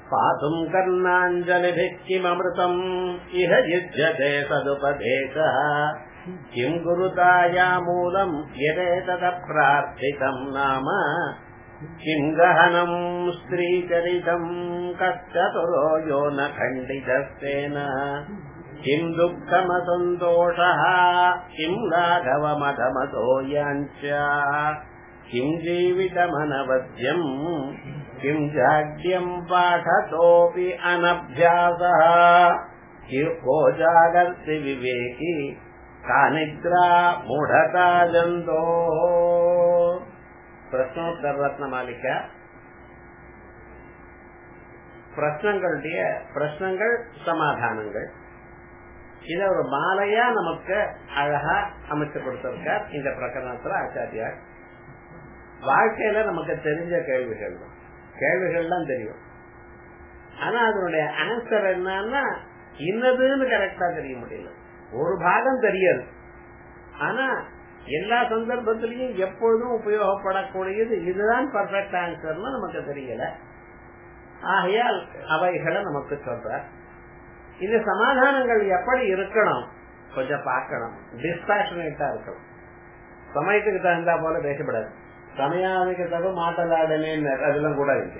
पातुम् कर्णाञ्जलिभिः किममृतम् इह युज्यते सदुपदेशः किम् गुरुतायामूलम् यदेततः प्रार्थितम् नाम किम् गहनम् स्त्रीचरितम् कश्चतुरो यो न खण्डितस्तेन किम् दुःखमसन्तोषः किम् लाघवमधमतो याञ्च किम् जीवितमनवद्यम् किम् जाड्यम् पाठतोऽपि अनभ्यासः को जागर्ति विवेकी का निद्रा मूढता जन्तो பிரஸ்னோத்தர ரத்ன மாளிகா பிரश्னங்களுடைய பிரश्னங்கள் சமாதானங்கள் இத ஒரு மாலையா நமக்கு அழகா அமைச்சு கொடுத்திருக்கார் இந்த பிரகரணத்துல ஆச்சாரியார் வாழ்க்கையில நமக்கு தெரிஞ்ச கேள்விகள் தான் கேள்விகள்லாம் தெரியும் ஆனா அதனுடைய ஆன்சர் என்னன்னா இன்னதுன்னு கரெக்டா தெரிய முடியல ஒரு பாகம் தெரியாது ஆனா எல்லா சந்தர்ப்பத்திலையும் எப்பொழுதும் உபயோகப்படக்கூடியது இதுதான் பர்ஃபெக்ட் ஆன்சர்னு நமக்கு தெரியல ஆகையால் அவைகளை நமக்கு சொல்ற இந்த சமாதானங்கள் எப்படி இருக்கணும் கொஞ்சம் பார்க்கணும் டிஸ்பாஷனேட்டா இருக்கணும் சமயத்துக்கு தகுந்தா போல பேசப்படாது சமயாவுக்கு தகு மாட்டலாடனே அதெல்லாம் கூட இருக்கு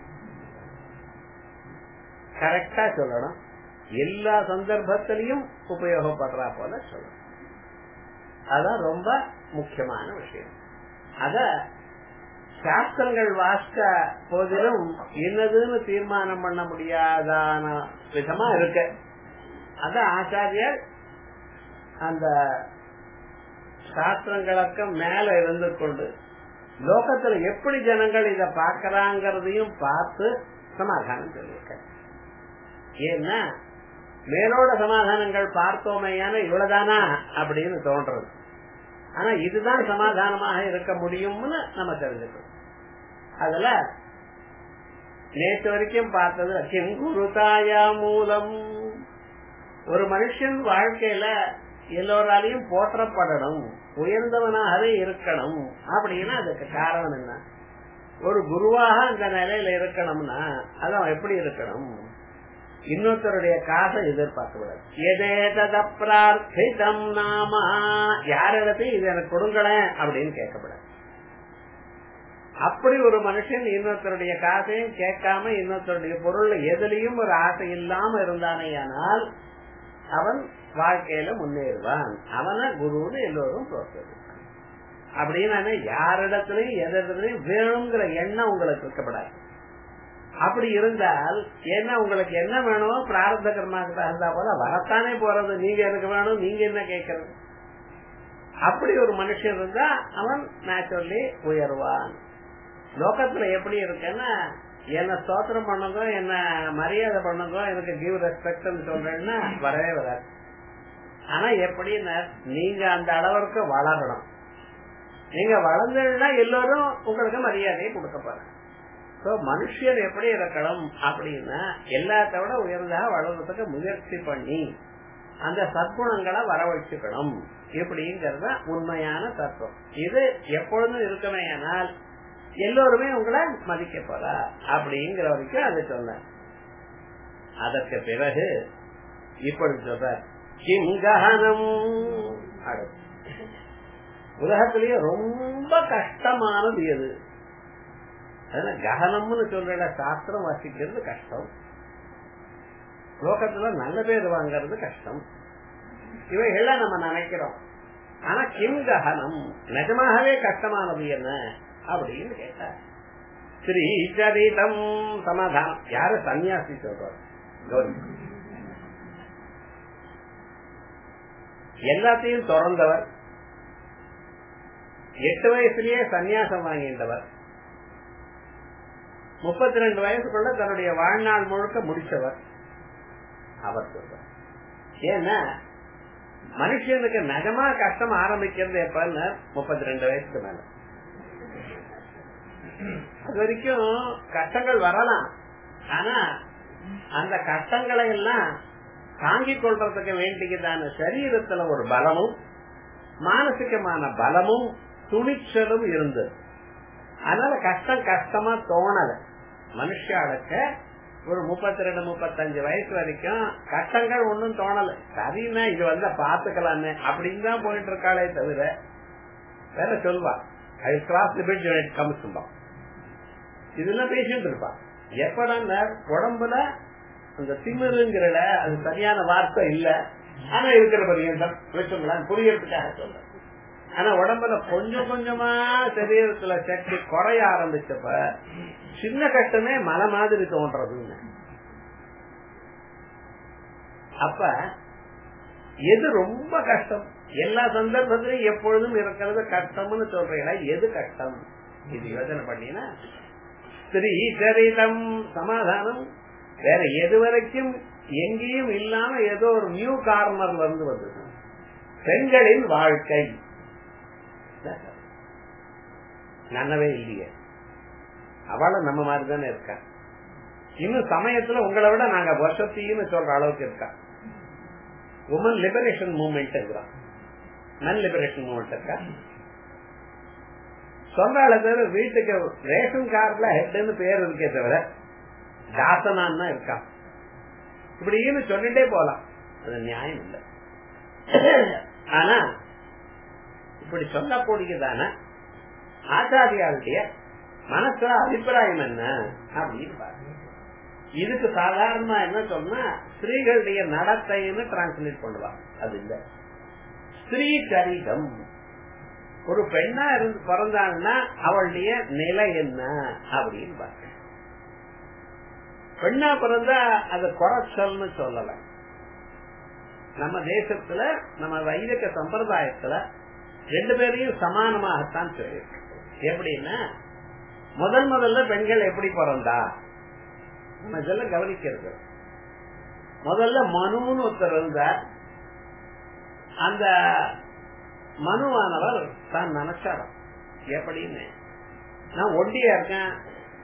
கரெக்டா சொல்லணும் எல்லா சந்தர்ப்பத்திலையும் உபயோகப்படுறா போல சொல்லணும் அதான் ரொம்ப முக்கியமான விஷயம் அத சாஸ்திரங்கள் வாசித்த போதிலும் என்னதுன்னு தீர்மானம் பண்ண முடியாதான விதமா இருக்கு அத ஆச்சாரியர் அந்த சாஸ்திரங்களுக்கு மேல இருந்து கொண்டு லோகத்துல எப்படி ஜனங்கள் இத பாக்கிறாங்கிறதையும் பார்த்து சமாதானம் சொல்லியிருக்க ஏன்னா மேலோட சமாதானங்கள் பார்த்தோமையான இவ்வளவுதானா அப்படின்னு தோன்றது ஆனா இதுதான் சமாதானமாக இருக்க முடியும்னு நம்ம தெரிஞ்சுக்கணும் அதுல நேற்று வரைக்கும் பார்த்தது கிம் குருதாயா மூலம் ஒரு மனுஷன் வாழ்க்கையில எல்லோராலையும் போற்றப்படணும் உயர்ந்தவனாகவே இருக்கணும் அப்படின்னா அதுக்கு காரணம் என்ன ஒரு குருவாக அந்த நிலையில இருக்கணும்னா அதான் எப்படி இருக்கணும் இன்னொருத்தருடைய காசை எதிர்பார்க்க கூடாது எதேதத பிரார்த்திதம் நாம யாரிடத்தையும் இது எனக்கு கொடுங்களேன் அப்படின்னு கேட்கக்கூடாது அப்படி ஒரு மனுஷன் இன்னொருத்தருடைய காசையும் கேட்காம இன்னொருத்தருடைய பொருள் எதுலயும் ஒரு ஆசை இல்லாம இருந்தானேயானால் அவன் வாழ்க்கையில முன்னேறுவான் அவனை குருன்னு எல்லோரும் தோற்றது அப்படின்னு யாரிடத்திலையும் எதிரத்திலையும் வேணுங்கிற எண்ணம் உங்களுக்கு இருக்கப்படாது அப்படி இருந்தால் என்ன உங்களுக்கு என்ன வேணும் பிராரத்த கர்மாக்கு தகுந்தா போல வரத்தானே போறது நீங்க எனக்கு வேணும் நீங்க என்ன கேட்கறது அப்படி ஒரு மனுஷன் இருந்தா அவன் நேச்சுரலி உயர்வான் லோகத்துல எப்படி இருக்குன்னா என்ன ஸ்தோத்திரம் பண்ணுங்க என்ன மரியாதை பண்ணுங்க எனக்கு கிவ் ரெஸ்பெக்ட் சொல்றேன்னா வரவே வராது ஆனா எப்படின்னா நீங்க அந்த அளவிற்கு வளரணும் நீங்க வளர்ந்தா எல்லோரும் உங்களுக்கு மரியாதையை கொடுக்க போறாங்க மனுஷன் எப்படி இருக்கணும் அப்படின்னா எல்லாத்த விட உயர்ந்தா வளர்றதுக்கு முயற்சி பண்ணி அந்த சத்குணங்களை வரவழைச்சுக்கணும் இப்படிங்கறத உண்மையான தத்துவம் இது எப்பொழுதும் இருக்குமே ஆனால் எல்லோருமே உங்களை மதிக்க போறா அப்படிங்கிற வரைக்கும் அது சொன்ன அதற்கு பிறகு இப்படி சொல்ற கிங்ககனம் உலகத்திலேயே ரொம்ப கஷ்டமானது எது அதனால ககனம்னு சொல்ற சாஸ்திரம் வாசிக்கிறது கஷ்டம் லோகத்துல நல்ல பேர் வாங்கறது கஷ்டம் இவைகள்லாம் நம்ம நினைக்கிறோம் ஆனா கிம் ககனம் நிஜமாகவே கஷ்டமானது என்ன அப்படின்னு கேட்டார் ஸ்ரீ சரிதம் சமாதானம் யாரு சன்னியாசி சொல்றாரு எல்லாத்தையும் திறந்தவர் எட்டு வயசுலயே சன்னியாசம் வாங்கின்றவர் முப்பத்தி ரெண்டு வயசுக்குள்ள தன்னுடைய வாழ்நாள் முழுக்க முடிச்சவர் அவர் சொல்றார் ஏன்னா மனுஷனுக்கு நகமா கஷ்டம் ஆரம்பிக்கிறது எப்பன்னு முப்பத்தி ரெண்டு வயசுக்கு மேல அது வரைக்கும் கஷ்டங்கள் வரலாம் ஆனா அந்த கஷ்டங்களை எல்லாம் தாங்கிக் கொள்றதுக்கு வேண்டியதான சரீரத்துல ஒரு பலமும் மானசிகமான பலமும் துணிச்சலும் இருந்தது அதனால கஷ்டம் கஷ்டமா தோணல மனுஷாளுக்கு ஒரு முப்பத்தி ரெண்டு முப்பத்தஞ்சு வயசு வரைக்கும் கஷ்டங்கள் ஒன்னும் தோணல சரின்னா இது வந்து பாத்துக்கலான்னு அப்படின்னு தான் போயிட்டு இருக்காளே தவிர வேற சொல்வா I cross the bridge it comes இதெல்லாம் பேசிட்டு இருப்பா எப்படா உடம்புல அந்த திமிருங்கிறல அது சரியான வார்த்தை இல்ல ஆனா இருக்கிற பரியந்தம் வச்சுங்களேன் புரியறதுக்காக சொல்றேன் ஆனா உடம்புல கொஞ்சம் கொஞ்சமா சரீரத்துல சக்தி குறைய ஆரம்பிச்சப்ப சின்ன கஷ்டமே மலை மாதிரி தோன்றதுன்னு அப்ப எது ரொம்ப கஷ்டம் எல்லா சந்தர்ப்பத்திலும் எப்பொழுதும் இருக்கிறது கஷ்டம்னு சொல்றீங்களா எது கஷ்டம் இது யோசனை பண்ணினா ஸ்திரீ சரிதம் சமாதானம் வேற எது வரைக்கும் எங்கேயும் இல்லாம ஏதோ ஒரு நியூ கார்னர்ல இருந்து வந்தது பெண்களின் வாழ்க்கை நன்னவே இல்லையே அவளும் நம்ம மாதிரி தானே இருக்கா இன்னும் சமயத்துல உங்களை விட நாங்க வருஷத்தையும் சொல்ற அளவுக்கு இருக்கா உமன் லிபரேஷன் மூவ்மெண்ட் இருக்கிறான் மென் லிபரேஷன் மூவ்மெண்ட் இருக்கா சொல்றாள் பேரு வீட்டுக்கு ரேஷன் கார்டுல ஹெட்னு பேர் இருக்கே தவிர தாசனான் தான் இருக்கான் இப்படின்னு சொல்லிட்டே போலாம் அது நியாயம் இல்லை ஆனா இப்படி சொல்லக்கூடியதான ஆச்சாரியாளுடைய மனசுல அபிப்பிராயம் என்ன அப்படின்னு பாருங்க இதுக்கு சாதாரணமா என்ன சொன்னா ஸ்திரீகளுடைய நடத்தைன்னு டிரான்ஸ்லேட் பண்ணுவாங்க அது இல்ல ஸ்திரீ சரிதம் ஒரு பெண்ணா இருந்து பிறந்தாங்கன்னா அவளுடைய நிலை என்ன அப்படின்னு பாருங்க பெண்ணா பிறந்தா அது குறைச்சல்னு சொல்லல நம்ம தேசத்துல நம்ம வைதிக சம்பிரதாயத்துல ரெண்டு பேரையும் சமானமாகத்தான் சொல்லியிருக்கு எப்படின்னா முதல் முதல்ல பெண்கள் எப்படி பிறந்தா நம்ம இதெல்லாம் கவனிக்கிறது முதல்ல மனுன்னு ஒருத்தர் இருந்தார் அந்த மனுவானவர் தான் நினைச்சாராம் எப்படின்னு நான் ஒண்டியா இருக்கேன்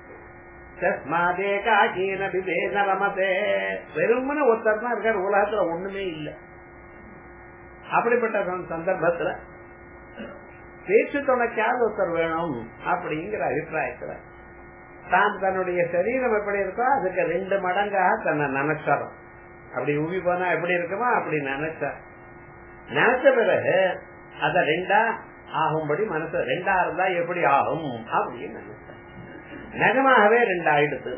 வெறுமன ஒருத்தர் தான் இருக்காரு உலகத்துல ஒண்ணுமே இல்லை அப்படிப்பட்ட சந்தர்ப்பத்துல பேச்சு துணைக்காவது ஒருத்தர் வேணும் அப்படிங்கிற அபிப்பிராயத்துல தான் தன்னுடைய சரீரம் எப்படி இருக்கோ அதுக்கு ரெண்டு மடங்காக தன்னை நினைச்சாரும் அப்படி உவி போனா எப்படி இருக்குமோ அப்படி நினைச்சார் நினைச்ச பிறகு அத ரெண்டா ஆகும்படி மனசு ரெண்டா இருந்தா எப்படி ஆகும் அப்படின்னு நினைச்சார் நகமாகவே ரெண்டாயிடுத்து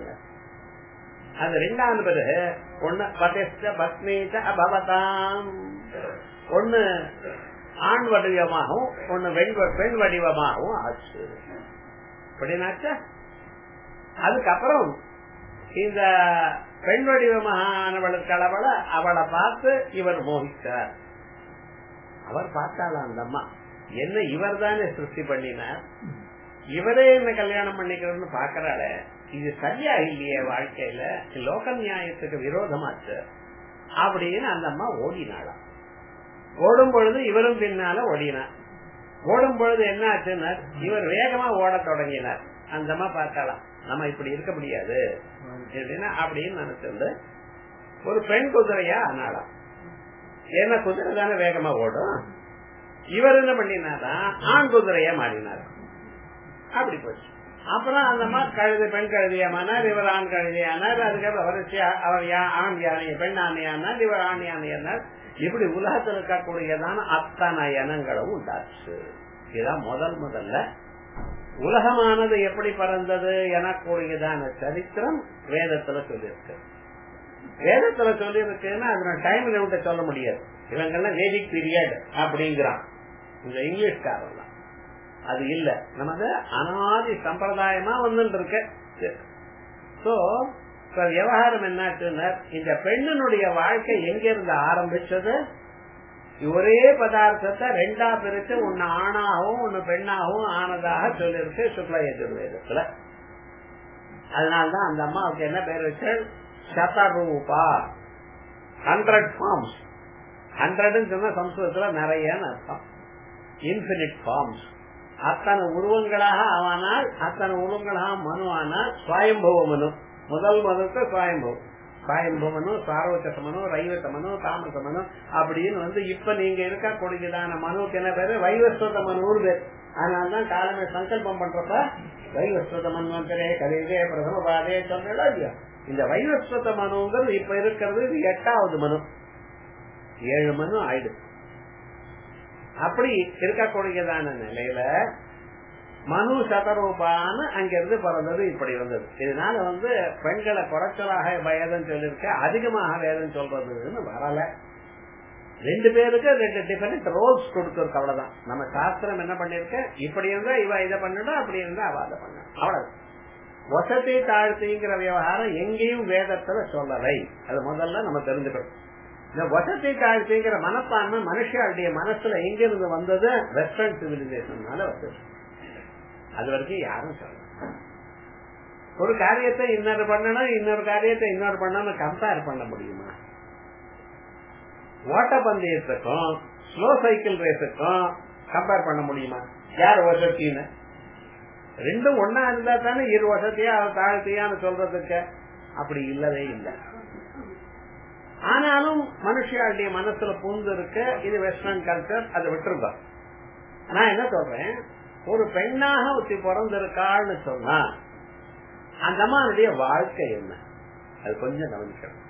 அது ரெண்டாவது பிறகு ஒண்ணு பதஸ்ட பத்மீச்ச அபவதாம் ஒண்ணு ஆண் வடிவமாகவும் ஒண்ணு பெண் வடிவமாகவும் ஆச்சு அப்படின்னாச்சா அதுக்கப்புறம் இந்த பெண் வடிவமானவளுக்கு அளவள அவளை பார்த்து இவர் மோகித்தார் அவர் பார்த்தாளா அந்த அம்மா என்ன இவர் தானே சிருஷ்டி பண்ணினார் இவரே என்ன கல்யாணம் பண்ணிக்கிறன்னு பாக்குறாள இது சரியா இல்லையே வாழ்க்கையில லோக நியாயத்துக்கு விரோதமாச்சு அப்படின்னு அந்த அம்மா ஓடினாளாம் ஓடும் பொழுது இவரும் பின்னால ஓடினார் ஓடும் பொழுது என்ன ஆச்சுன்னா இவர் வேகமா ஓட தொடங்கினார் அந்த அம்மா பார்த்தாலாம் நம்ம இப்படி இருக்க முடியாது எப்படின்னா அப்படின்னு நினைச்சிருந்து ஒரு பெண் குதிரையா ஆனாலாம் ஏன்னா குதிரை தானே வேகமா ஓடும் இவர் என்ன பண்ணினாதான் ஆண் குதிரையா மாறினார் அப்படி போச்சு அப்புறம் அந்த அம்மா கழுது பெண் கழுதியமானார் இவர் ஆண் கழுதியானார் அதுக்கப்புறம் வரிசையா அவர் ஆண் யானை பெண் ஆணையானார் இவர் ஆண் யானையானார் இப்படி உலகத்தில் இருக்கக்கூடியதான அத்தனை இனங்களும் உண்டாச்சு இதுதான் முதல் முதல்ல உலகமானது எப்படி பறந்தது எனக்கூடியதான சரித்திரம் வேதத்துல சொல்லியிருக்கு வேதத்துல சொல்லி இருக்குன்னா அதோட டைம் லிமிட்ட சொல்ல முடியாது இவங்கெல்லாம் வேதிக் பீரியட் அப்படிங்கிறான் இந்த இங்கிலீஷ்காரன் தான் அது இல்ல நமக்கு அனாதி சம்பிரதாயமா வந்துட்டு இருக்கு சோ விவகாரம் என்னாச்சுன்னா இந்த பெண்ணினுடைய வாழ்க்கை எங்க இருந்து ஆரம்பிச்சது ஒரே பதார்த்தத்தை ரெண்டா பிரிச்சு ஒன்னு ஆணாகவும் ஒன்னு பெண்ணாகவும் ஆனதாக சொல்லிருக்கு சுக்ல எதிர்வேதத்துல அதனால்தான் அந்த அம்மாவுக்கு என்ன பேர் வச்சு சதரூபா ஹண்ட்ரட் ஃபார்ம்ஸ் ஹண்ட்ரட்னு சொன்னா சம்ஸ்கிருதத்துல நிறைய அர்த்தம் இன்பினிட் ஃபார்ம்ஸ் அத்தனை உருவங்களாக ஆவானால் அத்தனை உருவங்களாக மனு ஆனால் சுவாயம்பவ மனு முதல் மனுக்கு சுவாயம்பவம் சுவாயம்பவனு சாரோச்சமனு ரைவசமனு தாமசமனு அப்படின்னு வந்து இப்ப நீங்க இருக்க கொடுக்கிறதான மனுவுக்கு என்ன பேரு வைவஸ்வத மனுன்னு பேர் அதனாலதான் காலமே சங்கல்பம் பண்றப்ப வைவஸ்வத மன்வந்தரே கலிதே பிரதம பாதே சொன்னா இல்லையா இந்த வைவஸ்வத மனுங்கிறது இப்ப இருக்கிறது இது எட்டாவது மனு ஏழு மனு ஆயிடுது அப்படி இருக்கக்கூடியதான நிலையில மனு சதரூபான்னு அங்கிருந்து பிறந்தது இப்படி வந்தது இதனால வந்து பெண்களை குறைச்சலாக வேதம் சொல்லிருக்க அதிகமாக வேதம் சொல்றதுன்னு வரல ரெண்டு பேருக்கு ரெண்டு டிஃபரெண்ட் ரோல்ஸ் கொடுத்துருக்கு அவ்வளவுதான் நம்ம சாஸ்திரம் என்ன பண்ணிருக்க இப்படி இருந்தா இவ இதை பண்ணணும் அப்படி இருந்தா அவ அதை பண்ண அவ்வளவு வசதி தாழ்த்திங்கிற விவகாரம் எங்கேயும் வேதத்துல சொல்லலை அது முதல்ல நம்ம தெரிஞ்சுக்கணும் இந்த வசதி தாழ்த்திங்கிற மனப்பான்மை மனுஷாளுடைய மனசுல எங்கிருந்து வந்தது வெஸ்டர்ன் சிவிலைசேஷன்னால வந்தது அது வரைக்கும் யாரும் சொல்ல ஒரு காரியத்தை இன்னொரு பண்ணணும் இன்னொரு காரியத்தை இன்னொரு பண்ணணும் கம்பேர் பண்ண முடியுமா ஓட்ட பந்தயத்துக்கும் ஸ்லோ சைக்கிள் ரேஸுக்கும் கம்பேர் பண்ண முடியுமா யார் வசத்தின்னு ரெண்டும் ஒன்னா இருந்தா தானே இரு வசதியா தாழ்த்தியான்னு சொல்றதுக்கு அப்படி இல்லவே இல்லை ஆனாலும் மனுஷியாளுடைய மனசுல பூந்து இருக்க இது வெஸ்டர்ன் கல்ச்சர் அதை விட்டுருங்க நான் என்ன சொல்றேன் ஒரு பெண்ணாக ஒத்தி பிறந்திருக்காள்னு சொன்னா அந்த அம்மாவுடைய வாழ்க்கை என்ன அது கொஞ்சம் கவனிக்கணும்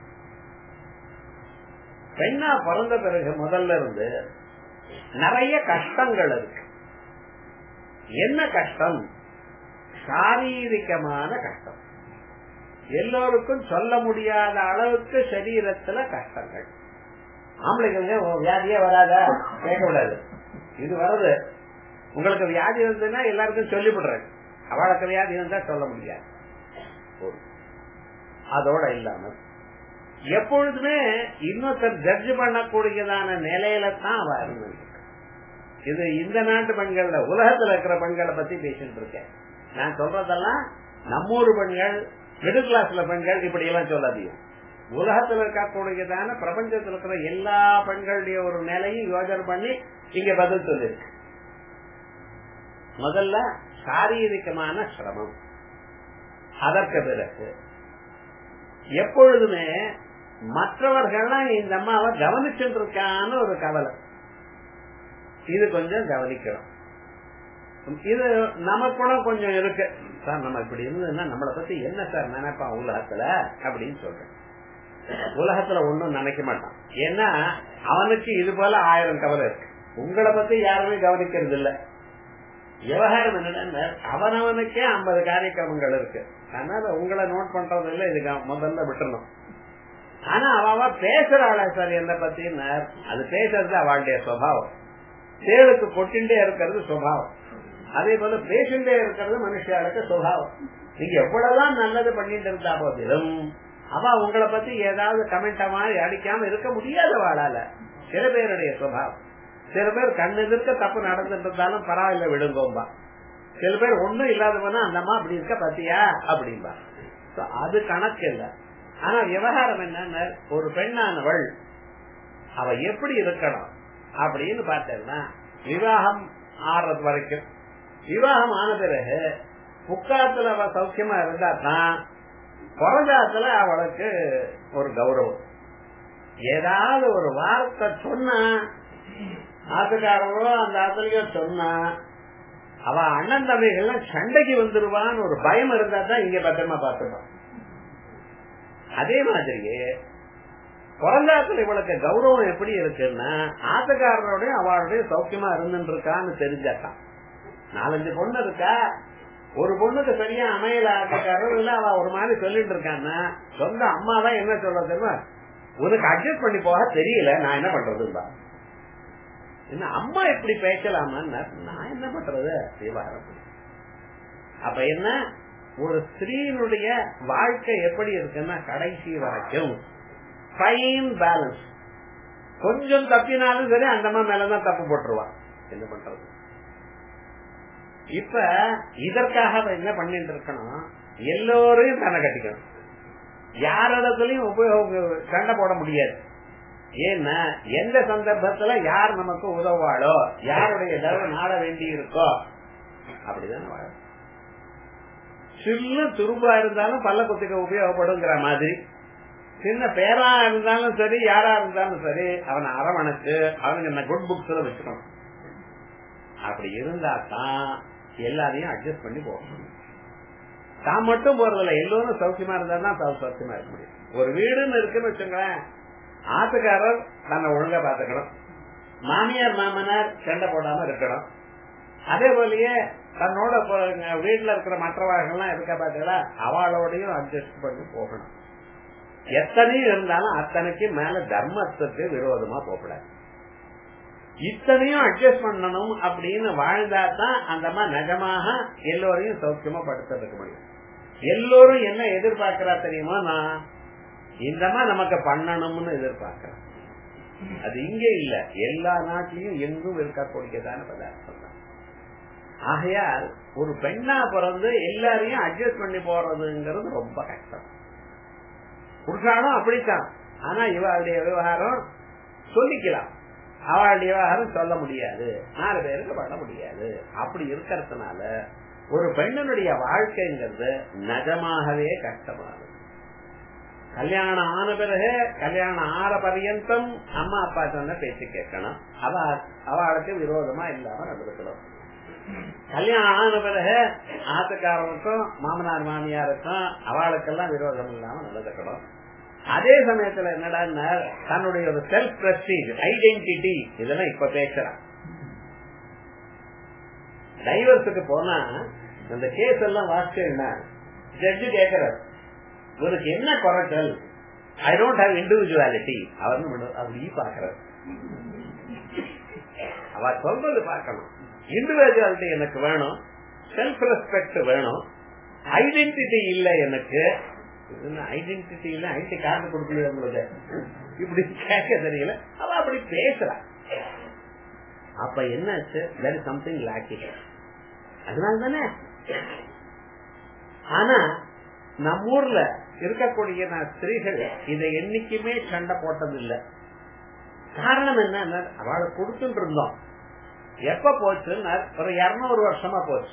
பெண்ணா பிறந்த பிறகு முதல்ல இருந்து நிறைய கஷ்டங்கள் இருக்கு என்ன கஷ்டம் சாரீரிகமான கஷ்டம் எல்லோருக்கும் சொல்ல முடியாத அளவுக்கு சரீரத்துல கஷ்டங்கள் ஆம்பளைங்க வியாதியே வராதா கேட்கக்கூடாது இது வருது உங்களுக்கு வியாதி வந்ததுன்னா எல்லாருக்கும் சொல்லிவிடுறேன் அவளுக்கு வியாதி வந்தா சொல்ல முடியாது அதோட இல்லாம எப்பொழுதுமே இன்னொருத்தர் ஜட்ஜ் பண்ணக்கூடியதான நிலையில தான் அவ இருந்திருக்கு இது இந்த நாட்டு பெண்கள்ல உலகத்துல இருக்கிற பெண்களை பத்தி பேசிட்டு இருக்கேன் நான் சொல்றதெல்லாம் நம்மூர் பெண்கள் மிடில் கிளாஸ்ல பெண்கள் இப்படி எல்லாம் சொல்லாதீங்க உலகத்துல இருக்கக்கூடியதான பிரபஞ்சத்தில் இருக்கிற எல்லா பெண்களுடைய ஒரு நிலையும் யோஜனை பண்ணி இங்க பதில் சொல்லிருக்கு முதல்ல சாரீரிகமான சிரமம் அதற்கு பிறகு எப்பொழுதுமே மற்றவர்கள்லாம் இந்த அம்மாவை கவனிச்சுட்டு இருக்கான்னு ஒரு கவலை இது கொஞ்சம் கவனிக்கணும் இது நமக்குள்ள கொஞ்சம் இருக்கு சார் நம்ம இப்படி இருந்ததுன்னா நம்மளை பத்தி என்ன சார் நினைப்பான் உலகத்துல அப்படின்னு சொல்றேன் உலகத்துல ஒண்ணும் நினைக்க மாட்டான் ஏன்னா அவனுக்கு இது போல ஆயிரம் கவலை இருக்கு உங்களை பத்தி யாருமே கவனிக்கிறது இல்ல விவகாரம் என்னன்னா அவனவனுக்கே ஐம்பது காரியக்கிரமங்கள் இருக்கு அதனால உங்களை நோட் பண்றது இல்ல இது முதல்ல விட்டுறணும் ஆனா அவ பேசுறாள சார் என்ன பத்தின்னு அது பேசுறது அவளுடைய சுவாவம் தேளுக்கு கொட்டிண்டே இருக்கிறது சுவாவம் அதே போல பேசிண்டே இருக்கிறது மனுஷாளுக்கு சுவாவம் நீங்க எவ்வளவுதான் நல்லது பண்ணிட்டு இருந்தா போதிலும் அவ உங்களை பத்தி ஏதாவது கமெண்ட் மாதிரி அடிக்காம இருக்க முடியாத வாழால சில பேருடைய சுவாவம் சில பேர் கண்ணு எதிர்க்க தப்பு நடந்துட்டு இருந்தாலும் பரவாயில்ல விடுங்கோம்பா சில பேர் ஒண்ணும் இல்லாதவனா அந்தம்மா அப்படி இருக்க பத்தியா அப்படின்பா அது கணக்கு இல்ல ஆனா விவகாரம் என்னன்னா ஒரு பெண்ணானவள் அவ எப்படி இருக்கணும் அப்படின்னு பார்த்தேன்னா விவாகம் ஆறது வரைக்கும் விவாகம் ஆன பிறகு புக்காத்துல அவ சௌக்கியமா இருந்தா தான் பிறந்தாத்துல அவளுக்கு ஒரு கௌரவம் ஏதாவது ஒரு வார்த்தை சொன்னா ஆத்துக்காரங்களோ அந்த ஆத்துலயோ சொன்னா அவ அண்ணன் தம்பிகள்லாம் சண்டைக்கு வந்துருவான்னு ஒரு பயம் இருந்தா தான் இங்க பத்திரமா பார்த்துப்பான் அதே மாதிரியே பிறந்தாத்துல இவளுக்கு கௌரவம் எப்படி இருக்குன்னா ஆத்துக்காரரோடய அவளுடைய சௌக்கியமா இருந்துட்டு இருக்கான்னு தெரிஞ்சாட்டான் நாலஞ்சு பொண்ணு இருக்கா ஒரு பொண்ணுக்கு சரியா அமையல ஆத்துக்காரர் இல்ல அவ ஒரு மாதிரி சொல்லிட்டு இருக்கான்னா சொந்த அம்மா தான் என்ன சொல்ல தெரியுமா உனக்கு அட்ஜஸ்ட் பண்ணி போக தெரியல நான் என்ன பண்றதுப்பா என்ன அம்மா எப்படி பேசலாமா நான் என்ன பண்றது விவகாரம் அப்ப என்ன ஒரு ஸ்திரீனுடைய வாழ்க்கை எப்படி இருக்குன்னா கடைசி வரைக்கும் ஃபைன் பேலன்ஸ் கொஞ்சம் தப்பினாலும் சரி அந்த அம்மா மேலதான் தப்பு போட்டுருவான் என்ன பண்றது இப்ப இதற்காக என்ன பண்ணிட்டு இருக்கணும் எல்லோரையும் தன்னை கட்டிக்கணும் யாரிடத்துலயும் உபயோக சண்டை போட முடியாது ஏன்னா எந்த சந்தர்ப்பத்துல யார் நமக்கு உதவாளோ யாருடைய தடவை நாட வேண்டி இருக்கோ அப்படிதான் வாழ சின்ன துரும்பா இருந்தாலும் பல்ல குத்துக்க உபயோகப்படுங்கிற மாதிரி சின்ன பேரா இருந்தாலும் சரி யாரா இருந்தாலும் சரி அவனை அரவணைச்சு அவனுக்கு குட் புக்ஸ்ல வச்சுக்கணும் அப்படி இருந்தா தான் எல்லாரையும் அட்ஜஸ்ட் பண்ணி போகணும் தான் மட்டும் போறதில்ல எல்லோரும் சௌக்கியமா இருந்தா தான் தான் சௌக்கியமா இருக்க முடியும் ஒரு வீடுன்னு இருக்குன்னு வச்சுங்களேன் ஆத்துக்காரர் தன்னை ஒழுங்கா பாத்துக்கணும் மாமியார் மாமனார் சண்டை போடாம இருக்கணும் அதே போலயே தன்னோட வீட்டுல இருக்கிற மற்றவர்கள்லாம் இருக்க பார்த்தீங்களா அவளோடையும் அட்ஜஸ்ட் பண்ணி போகணும் எத்தனையும் இருந்தாலும் அத்தனைக்கு மேல தர்மத்துக்கு விரோதமா போகக்கூடாது இத்தனையும் அட்ஜஸ்ட் பண்ணணும் அப்படின்னு வாழ்ந்தா தான் அந்த மாதிரி நிஜமாக எல்லோரையும் சௌக்கியமா படுத்திருக்க முடியும் எல்லோரும் என்ன எதிர்பார்க்கிறா தெரியுமா நான் இந்த மாதிரி நமக்கு பண்ணணும்னு எதிர்பார்க்கிறேன் அது இங்க இல்ல எல்லா நாட்டிலையும் எங்கும் இருக்கக்கூடியதான பதார்த்தம் தான் ஆகையால் ஒரு பெண்ணா பிறந்து எல்லாரையும் அட்ஜஸ்ட் பண்ணி போறதுங்கிறது ரொம்ப கஷ்டம் புருஷாலும் அப்படித்தான் ஆனா இவளுடைய விவகாரம் சொல்லிக்கலாம் அவளுடைய விவகாரம் சொல்ல முடியாது நாலு பேருக்கு பண்ண முடியாது அப்படி இருக்கிறதுனால ஒரு பெண்ணனுடைய வாழ்க்கைங்கிறது நிஜமாகவே கஷ்டமானது கல்யாணம் ஆன பிறகு கல்யாணம் ஆற பர்யந்தம் அம்மா அப்பா சொன்ன பேச்சு கேட்கணும் அவ அவளுக்கு விரோதமா இல்லாம நடந்துக்கணும் கல்யாணம் ஆன பிறகு ஆத்துக்காரனுக்கும் மாமனார் மாமியாருக்கும் அவளுக்கெல்லாம் விரோதம் இல்லாம நடந்துக்கணும் அதே சமயத்துல என்னடா தன்னுடைய ஒரு செல்ஃப் பிரஸ்டீஜ் ஐடென்டிட்டி இதெல்லாம் இப்ப பேசுறான் டைவர்ஸுக்கு போனா அந்த கேஸ் எல்லாம் வாசிச்சேன்னா ஜட்ஜு கேட்கிறார் இவருக்கு என்ன குறைச்சல் ஐ டோன்ட் ஹாவ் இண்டிவிஜுவாலிட்டி அவர் அப்படி பாக்குறாரு அவ சொல்றது பார்க்கணும் இண்டிவிஜுவாலிட்டி எனக்கு வேணும் செல்ஃப் ரெஸ்பெக்ட் வேணும் ஐடென்டிட்டி இல்ல எனக்கு ஐடென்டிட்டி இல்ல ஐடி கார்டு கொடுக்கல உங்களுக்கு இப்படி கேட்க தெரியல அவ அப்படி பேசுறா அப்ப என்னாச்சு வேற சம்திங் லேக்கிங் அதனால தானே ஆனா நம்ம ஊர்ல இருக்கக்கூடிய ஸ்திரீகள் இதை என்னைக்குமே சண்டை போட்டது இல்ல காரணம் என்ன அவளை கொடுத்துட்டு இருந்தோம் எப்ப போச்சுன்னா ஒரு இருநூறு வருஷமா போச்சு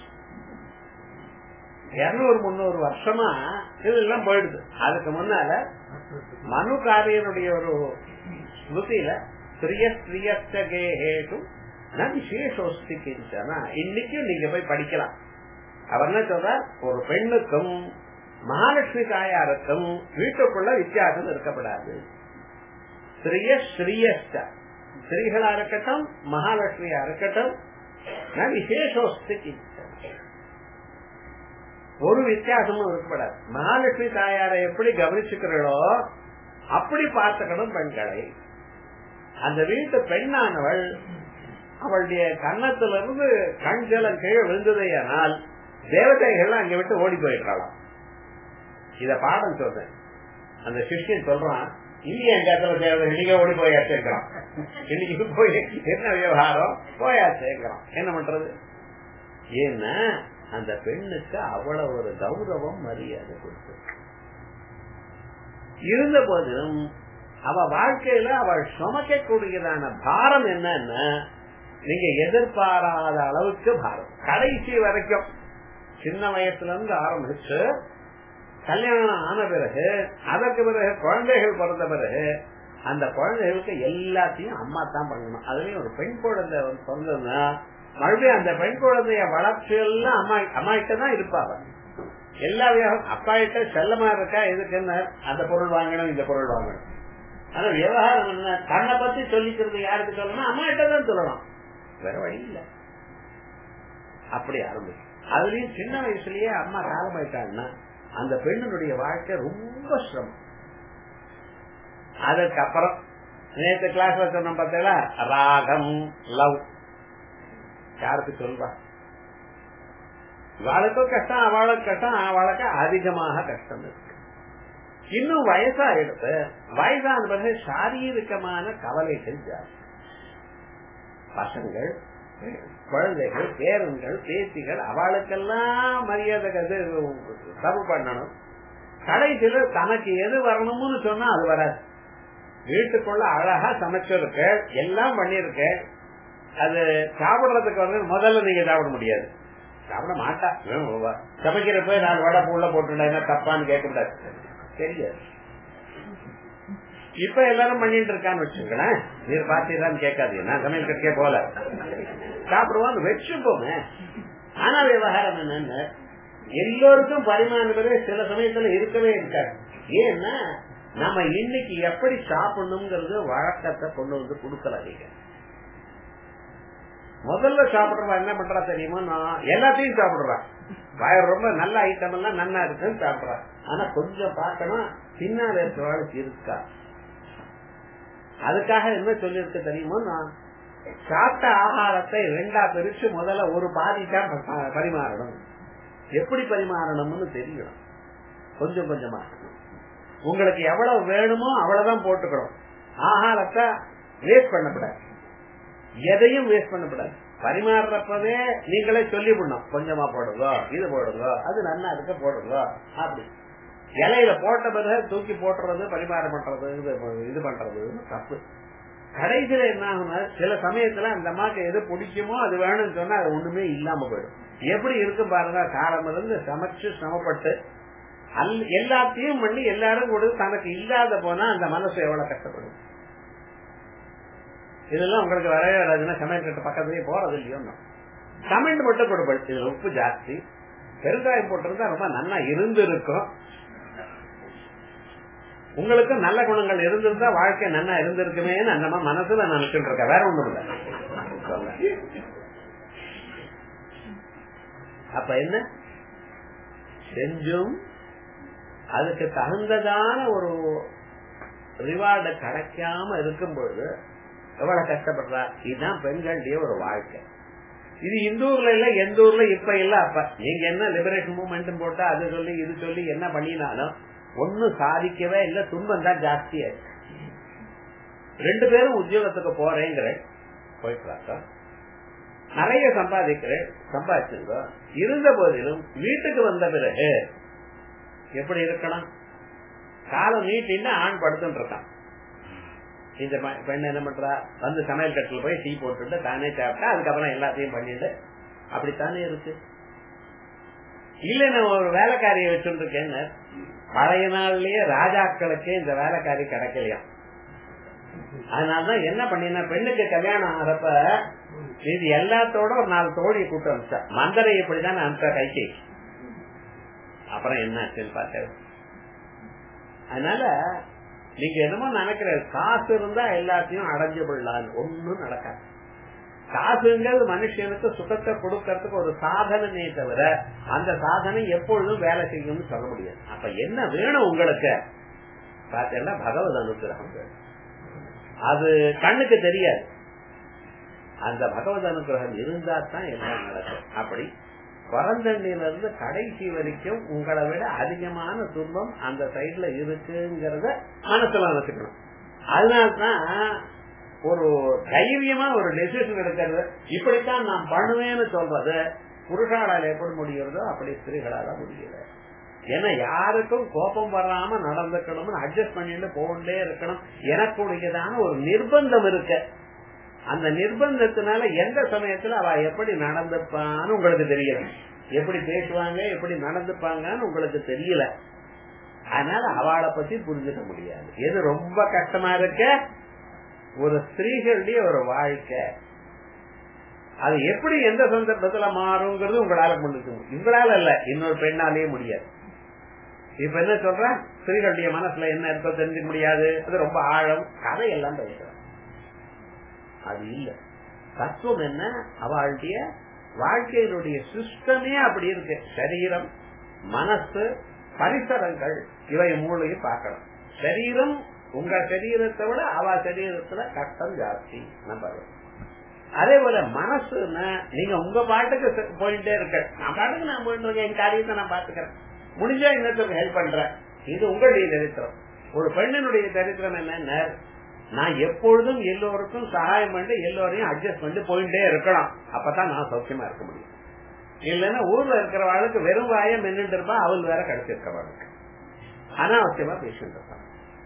இருநூறு முன்னூறு வருஷமா இதெல்லாம் போயிடுது அதுக்கு முன்னால மனு காரியனுடைய ஒரு ஸ்மிருதியில ஸ்திரிய ஸ்திரியஸ்தகேஹேட்டு விசேஷோஸ்தி கிஞ்சனா இன்னைக்கும் நீங்க போய் படிக்கலாம் அவர் என்ன சொல்றார் ஒரு பெண்ணுக்கும் மகாலட்சுமி தாயாருக்கும் வீட்டுக்குள்ள வித்தியாசம் இருக்கப்படாது ஸ்திரிய ஸ்ரீயஸ்த ஸ்திரீகளா இருக்கட்டும் மகாலட்சுமியா இருக்கட்டும் விசேஷோஸ்தி கிஞ்சனா ஒரு வித்தியாசமும் இருக்கப்படாது மகாலட்சுமி தாயாரை எப்படி கவனிச்சுக்கிறோ அப்படி பார்த்துக்கணும் பெண்களை அந்த வீட்டு பெண்ணானவள் அவளுடைய கன்னத்திலிருந்து கண் ஜலம் கீழே விழுந்ததையானால் தேவதைகள் அங்க விட்டு ஓடி போயிடுறாளாம் இத பாடம் சொல்றேன் அந்த சிஷ்யன் சொல்றான் இல்லையா எங்க இடத்துல தேவதை நீங்க ஓடி போயாச்சுக்கிறான் இன்னைக்கு போய் என்ன விவகாரம் போயாச்சுக்கிறான் என்ன பண்றது ஏன்னா அந்த பெண்ணுக்கு அவ்வளவு ஒரு கௌரவம் மரியாதை கொடுத்து இருந்த போதிலும் அவ வாழ்க்கையில அவள் சுமக்கக்கூடியதான பாரம் என்னன்னா நீங்க எதிர்பாராத அளவுக்கு பாரம் கடைசி வரைக்கும் சின்ன வயசுல இருந்து ஆரம்பிச்சு கல்யாணம் ஆன பிறகு அதற்கு பிறகு குழந்தைகள் பிறந்த பிறகு அந்த குழந்தைகளுக்கு எல்லாத்தையும் அம்மா தான் பண்ணணும் அதுலயும் ஒரு பெண் குழந்தை பிறந்ததுன்னா மறுபடியும் அந்த பெண் குழந்தைய வளர்ச்சி எல்லாம் அம்மா அம்மா கிட்ட தான் இருப்பாங்க எல்லா விவகாரம் அப்பா கிட்ட செல்லமா இருக்கா எதுக்குன்னு அந்த பொருள் வாங்கணும் இந்த பொருள் வாங்கணும் ஆனா விவகாரம் என்ன தன்னை பத்தி சொல்லிக்கிறது யாருக்கு சொல்லணும் அம்மா கிட்ட தான் சொல்லலாம் வேற வழி இல்ல அப்படி ஆரம்பிச்சு அதுலயும் சின்ன வயசுலயே அம்மா காலமாயிட்டாங்கன்னா அந்த பெண்ணுடைய வாழ்க்கை ரொம்ப சிரமம் அதுக்கப்புறம் நேற்று கிளாஸ்ல சொன்ன பார்த்தீங்களா ராகம் லவ் யாருக்கு சொல்வா இவாளுக்கும் கஷ்டம் அவளுக்கு கஷ்டம் அவளுக்கு அதிகமாக கஷ்டம் இருக்கு இன்னும் வயசா எடுத்து வயசான பிறகு சாரீரிகமான கவலைகள் ஜாஸ்தி பசங்கள் குழந்தைகள் பேரன்கள் பேத்திகள் அவளுக்கெல்லாம் மரியாதை சர்வ் பண்ணணும் கடைசியில தனக்கு எது வரணும்னு சொன்னா அது வராது வீட்டுக்குள்ள அழகா சமைச்சிருக்க எல்லாம் பண்ணிருக்க அது சாப்பிடுறதுக்கு வந்து முதல்ல நீங்க சாப்பிட முடியாது சாப்பிட மாட்டா சமைக்கிறப்ப நான் வடை உள்ள போட்டுட்டா தப்பான்னு கேட்க கூடாது தெரியாது இப்ப எல்லாரும் பண்ணிட்டு இருக்கான்னு வச்சுங்களேன் நீர் பாத்தீங்கன்னு கேட்காது நான் சமையல் கட்டே போல சாப்பிடுவான் வச்சுப்போமே ஆனா விவகாரம் என்னன்னு எல்லோருக்கும் பரிமாணம் சில சமயத்துல இருக்கவே இருக்காது ஏன்னா நம்ம இன்னைக்கு எப்படி சாப்பிடணுங்கிறது வழக்கத்தை கொண்டு வந்து கொடுக்கல நீங்க முதல்ல சாப்பிடுறவா என்ன பண்றா தெரியுமா நான் எல்லாத்தையும் சாப்பிடுறா வயர் ரொம்ப நல்ல ஐட்டம் எல்லாம் நல்லா இருக்குன்னு சாப்பிடுறா ஆனா கொஞ்சம் பார்க்கணும் பின்னால இருக்கிறவாளுக்கு இருக்கா அதுக்காக என்ன சொல்லிருக்கு தெரியுமா நான் சாப்பிட்ட ஆகாரத்தை ரெண்டா பிரிச்சு முதல்ல ஒரு பாதி தான் பரிமாறணும் எப்படி பரிமாறணும்னு தெரியணும் கொஞ்சம் கொஞ்சமா உங்களுக்கு எவ்வளவு வேணுமோ அவ்வளவுதான் போட்டுக்கணும் ஆகாரத்தை வேஸ்ட் பண்ணக்கூடாது எதையும் வேஸ்ட் பண்ணக்கூடாது பரிமாறுறப்பவே நீங்களே சொல்லிவிடணும் கொஞ்சமா போடுங்க இது போடுங்க அது நல்லா இருக்க போடுங்க அப்படி இலையில போட்ட பிறகு தூக்கி போட்டுறது பரிமாறம் பண்றது இது பண்றது தப்பு கடைசியில என்ன ஆகுனா சில சமயத்துல அந்த அம்மாக்கு எது பிடிக்குமோ அது வேணும்னு சொன்னா அது ஒண்ணுமே இல்லாம போயிடும் எப்படி இருக்கும் பாருங்க காலம் இருந்து சமைச்சு சிரமப்பட்டு எல்லாத்தையும் பண்ணி எல்லாரும் கூட தனக்கு இல்லாத போனா அந்த மனசு எவ்வளவு கஷ்டப்படும் இதெல்லாம் உங்களுக்கு வரவே வராதுன்னா சமையல் கட்ட பக்கத்துலயே போறது இல்லையோ கமெண்ட் மட்டும் கொடுப்பேன் இதுல உப்பு ஜாஸ்தி பெருங்காயம் போட்டிருந்தா ரொம்ப நல்லா இருந்து இருக்கும் உங்களுக்கு நல்ல குணங்கள் இருந்திருந்தா வாழ்க்கை நல்லா இருந்திருக்குமே அந்த மனசுல நினைச்சுட்டு இருக்க வேற ஒண்ணும் இல்ல அப்ப என்ன செஞ்சும் அதுக்கு தகுந்ததான ஒரு ரிவார்டு கிடைக்காம இருக்கும் பொழுது எவ்வளவு கஷ்டப்படுறா இதுதான் பெண்களுடைய ஒரு வாழ்க்கை இது இந்த ஊர்ல இல்ல எந்த ஊர்ல இப்ப இல்ல அப்ப நீங்க என்ன லிபரேஷன் மூவ்மெண்ட் போட்டா அது சொல்லி இது சொல்லி என்ன பண்ணினாலும் ஒன்னும் சாதிக்கவே இல்ல துன்பம் தான் ஜாஸ்தியா ரெண்டு பேரும் உத்தியோகத்துக்கு போறேங்கிற போயிட்டு நிறைய சம்பாதிக்கிறேன் சம்பாதிச்சிருங்க இருந்த போதிலும் வீட்டுக்கு வந்த பிறகு எப்படி இருக்கணும் காலம் நீட்டின்னு ஆண் படுத்துட்டு இருக்கான் இந்த பெண் என்ன பண்றா வந்து சமையல் கட்டில் போய் டீ போட்டுட்டு தானே சாப்பிட்டா அதுக்கப்புறம் எல்லாத்தையும் பண்ணிட்டு அப்படித்தானே இருக்கு இல்ல நான் ஒரு வேலைக்காரியை வச்சுட்டு இருக்கேன்னு பழைய நாள்லயே ராஜாக்களுக்கே இந்த வேலைக்காரி கிடைக்கலையா அதனாலதான் என்ன பண்ணினா பெண்ணுக்கு கல்யாணம் ஆகிறப்ப இது எல்லாத்தோட ஒரு நாலு தோழியை கூட்டு அனுப்பிச்சா மந்தரை இப்படிதான் அனுப்பிச்சா கைக்கு அப்புறம் என்ன ஆச்சுன்னு பார்த்தேன் அதனால நீங்க என்னமோ நினைக்கிற காசு இருந்தா எல்லாத்தையும் அடைஞ்சு விடலாம் ஒன்னும் நடக்காது காசுங்கிறது மனுஷனுக்கு சுகத்தை கொடுக்கறதுக்கு ஒரு சாதனமே தவிர அந்த சாதனை எப்பொழுதும் வேலை செய்யும்னு சொல்ல முடியாது அப்ப என்ன வேணும் உங்களுக்கு பார்த்தீங்கன்னா பகவத் அனுகிரகம் அது கண்ணுக்கு தெரியாது அந்த பகவத் அனுகிரகம் இருந்தா தான் எல்லாம் நடக்கும் அப்படி பிறந்தண்ணில இருந்து கடைசி வரைக்கும் உங்களை விட அதிகமான துன்பம் அந்த சைட்ல இருக்குங்கிறத மனசுல நினைச்சுக்கணும் அதனால்தான் ஒரு தைரியமா ஒரு டெசிஷன் எடுக்கிறது இப்படித்தான் நான் பண்ணுவேன்னு சொல்றது புருஷாளால் எப்படி முடிகிறதோ அப்படி ஸ்திரீகளால முடியல ஏன்னா யாருக்கும் கோபம் வராம நடந்துக்கணும்னு அட்ஜஸ்ட் பண்ணிட்டு போகண்டே இருக்கணும் எனக்குடையதான ஒரு நிர்பந்தம் இருக்கு அந்த நிர்பந்தத்தினால எந்த சமயத்துல அவ எப்படி நடந்துப்பான்னு உங்களுக்கு தெரியல எப்படி பேசுவாங்க எப்படி நடந்துப்பாங்கன்னு உங்களுக்கு தெரியல அதனால அவளை பத்தி புரிஞ்சுக்க முடியாது எது ரொம்ப கஷ்டமா இருக்க ஒரு ஸ்திரீகளுடைய ஒரு வாழ்க்கை அது எப்படி எந்த சந்தர்ப்பத்துல மாறுங்கிறது உங்களால முடிஞ்சு உங்களால இல்ல இன்னொரு பெண்ணாலேயே முடியாது இப்ப என்ன சொல்ற ஸ்திரீகளுடைய மனசுல என்ன இருக்கோ தெரிஞ்சுக்க முடியாது அது ரொம்ப ஆழம் கதையெல்லாம் பேசுறோம் அது இல்ல தத்துவம் என்ன அவளுடைய வாழ்க்கையினுடைய சிஸ்டமே அப்படி இருக்கு சரீரம் மனசு பரிசரங்கள் இவை மூளையும் பார்க்கணும் சரீரம் உங்க சரீரத்தை விட அவ சரீரத்துல கஷ்டம் ஜாஸ்தி நம்பர் அதே போல மனசுன்னா நீங்க உங்க பாட்டுக்கு போயிட்டே இருக்க நான் பாட்டுக்கு நான் போயிட்டு இருக்கேன் என் காரியத்தை நான் பாத்துக்கிறேன் முடிஞ்சா இன்னொருத்தருக்கு ஹெல்ப் பண்றேன் இது உங்களுடைய சரித்திரம் ஒரு பெண்ணினுடைய சரித்திரம் என்ன நான் எப்பொழுதும் எல்லோருக்கும் சகாயம் பண்ணி எல்லோரையும் அட்ஜஸ்ட் பண்ணி போயிட்டே இருக்கணும் அப்பதான் நான் சௌக்கியமா இருக்க முடியும் இல்லைன்னா ஊர்ல இருக்கிறவாளுக்கு வெறும் வாயம் நின்றுட்டு இருப்பா அவள் வேற கிடைச்சிருக்கவாளுக்கு அனாவசியமா பேசிட்டு இருப்பான்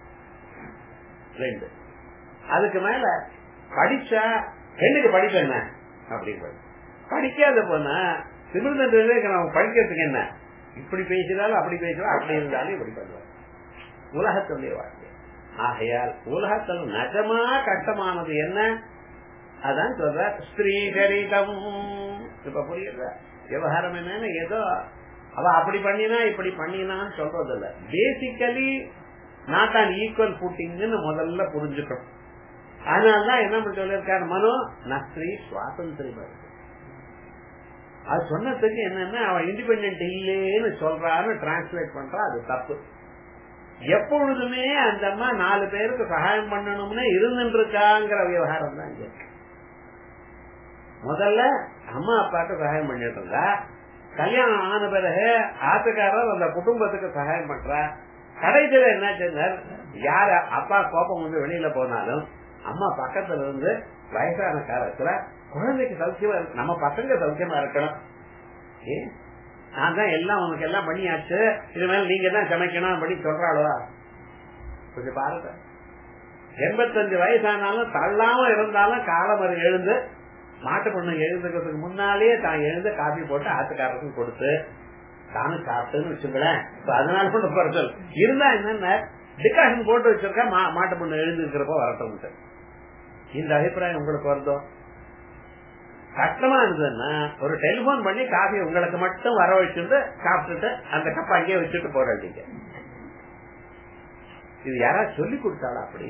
ரெண்டு அதுக்கு மேல படிச்சா பெண்ணுக்கு படிப்பு என்ன அப்படின்னு படிக்காத போனா சிமிழ்ந்த நம்ம படிக்கிறதுக்கு என்ன இப்படி பேசினாலும் அப்படி பேசினாலும் அப்படி இருந்தாலும் இப்படி பண்ணுவார் உலகத்துடைய வாழ்க்கை ஆகையால் உலகத்தில் நிஜமா கஷ்டமானது என்ன அதான் சொல்ற ஸ்திரீகரிடம் இப்ப புரியுதா விவகாரம் என்னன்னு ஏதோ அவ அப்படி பண்ணினா இப்படி பண்ணினான்னு சொல்றது இல்ல பேசிக்கலி நாட் ஆன் ஈக்குவல் ஃபுட்டிங்னு முதல்ல புரிஞ்சுக்கணும் அதனாலதான் என்ன சொல்லியிருக்காரு மனோ நஸ்ரீ சுவாதந்திரியம் இருக்கு அது சொன்னதுக்கு என்னன்னா அவன் இண்டிபெண்ட் இல்லேன்னு சொல்றான்னு டிரான்ஸ்லேட் பண்றா அது தப்பு எப்பொழுதுமே அந்த அம்மா நாலு பேருக்கு சகாயம் பண்ணணும்னு இருந்துட்டு இருக்காங்கிற விவகாரம் தான் இங்க இருக்கு. முதல்ல அம்மா அப்பாவுக்கு சகாயம் பண்ணிட்டு இருந்தா கல்யாணம் ஆன பிறகு ஆத்துக்காரர் அந்த குடும்பத்துக்கு சகாயம் பண்றா கடைசியில என்ன செஞ்சார் யார அப்பா கோபம் வந்து வெளியில போனாலும் அம்மா பக்கத்துல இருந்து வயசான காலத்துல குழந்தைக்கு சௌக்கியமா இருக்கு நம்ம பசங்க சௌக்கியமா இருக்கணும் ஏ நான் தான் எல்லாம் உனக்கு எல்லாம் பண்ணியாச்சு இது மேல நீங்க தான் சமைக்கணும் அப்படி சொல்றாளவா கொஞ்சம் பாருங்க எண்பத்தஞ்சு வயசானாலும் தள்ளாம இருந்தாலும் காலம் அது எழுந்து மாட்டு பொண்ணு எழுந்துக்கிறதுக்கு முன்னாலேயே தான் எழுந்து காபி போட்டு ஆத்துக்காரருக்கும் கொடுத்து தானும் சாப்பிட்டுன்னு வச்சுங்களேன் இப்ப அதனால ஒண்ணு குறைச்சல் இருந்தா என்னென்ன டிகாஷன் போட்டு வச்சிருக்கா மா- மாட்டு பொண்ணு எழுந்துக்கிறப்ப வரட்டும் இந்த அபிப்பிராயம் உங்களுக்கு வருதோ கஷ்டமா இருந்ததுன்னா ஒரு டெலிபோன் பண்ணி காஃபி உங்களுக்கு மட்டும் வர வச்சுட்டு சாப்பிட்டுட்டு அந்த கப்ப அங்கேயே வச்சுட்டு போராட்டீங்க இது யாராவது சொல்லி கொடுத்தாளா அப்படி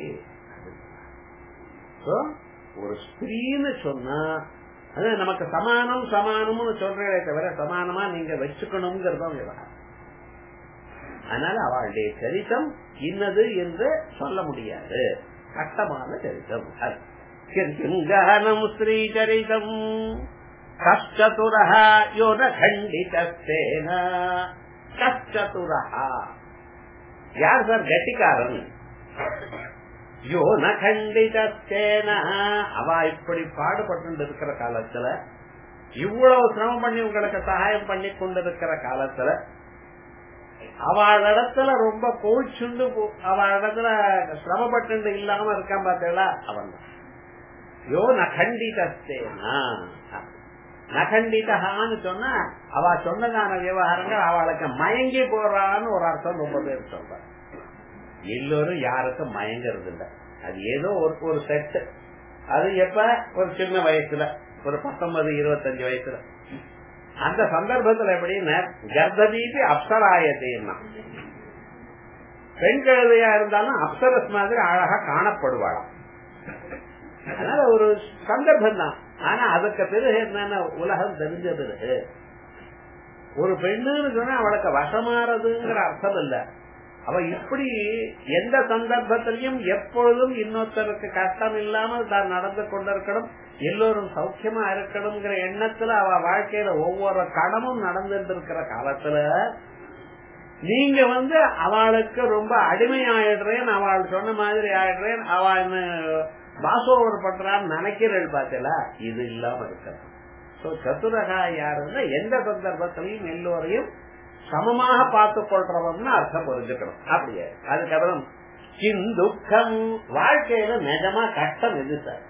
So, ஒரு ஸ்திரீன்னு சொன்னா அது நமக்கு சமானம் சமானம்னு சொல்றதே தவிர சமானமா நீங்க வச்சுக்கணுங்கிறதும் விவகாரம் அதனால அவளுடைய சரித்தம் இன்னது என்று சொல்ல முடியாது கட்டமான சரித்தம் அது கிருத்திங்கானம் ஸ்ரீச்சரிதம் கஷ்டதுரஹ யோ ந கண்டிதஸ்தேன கஷ்டதுரஹ யார் சார் கட்டிக்காரன் யோ ந கண்டிதஸ்தேன அவ இப்படி பாடுபட்டு இருக்கிற காலத்துல இவ்வளவு சிரமம் பண்ணி உங்களுக்கு சகாயம் பண்ணி கொண்டிருக்கிற காலத்துல அவளிடத்துல ரொம்ப கோச்சுண்டு அவளிடத்துல சிரமப்பட்டு இல்லாம இருக்கான் பார்த்தீங்களா அவன் தான் யோ நகண்டிதஸ்தேனா நகண்டிதகான்னு சொன்னா அவ சொன்னதான விவகாரங்கள் அவளுக்கு மயங்கி போறான்னு ஒரு அர்த்தம் ரொம்ப பேர் சொல்றாங்க எல்லோரும் யாருக்கும் மயங்கிறது இல்ல அது ஏதோ ஒரு ஒரு செட் அது எப்ப ஒரு சின்ன வயசுல ஒரு பத்தொன்பது இருபத்தஞ்சு வயசுல அந்த சந்தர்ப்பத்துல எப்படின்னா கர்ப்பதீபி அப்சராயத்தைன்னா பெண் கழுதையா இருந்தாலும் அப்சரஸ் மாதிரி அழகா காணப்படுவாளாம் அதனால ஒரு சந்தர்ப்பம் தான் ஆனா அதுக்கு பிறகு என்னன்னா உலகம் தெரிஞ்ச பிறகு ஒரு பெண்ணுன்னு சொன்னா அவளுக்கு வசமாறதுங்கிற அர்த்தம் இல்ல அவ இப்படி எந்த சந்தர்ப்பத்திலையும் எப்பொழுதும் இன்னொருத்தருக்கு கஷ்டம் இல்லாமல் தான் நடந்து கொண்டிருக்கணும் எல்லோரும் சௌக்கியமா இருக்கணுங்கிற எண்ணத்துல அவ வாழ்க்கையில ஒவ்வொரு கடமும் நடந்துட்டு இருக்கிற காலத்துல நீங்க வந்து அவளுக்கு ரொம்ப அடிமையாயிடுறேன் அவள் சொன்ன மாதிரி ஆயிடுறேன் அவ என்ன பாசோவர் பண்றான்னு நினைக்கிறேன் பார்த்தல இது இல்லாம இருக்க சோ சத்துரகா யாருன்னா எந்த சந்தர்ப்பத்திலையும் எல்லோரையும் சமமாக பார்த்து கொள்றவம்னு அர்த்தம் புரிஞ்சுக்கணும் அப்படியே அதுக்கப்புறம் துக்கம் வாழ்க்கையில நிஜமா கஷ்டம் எது சார்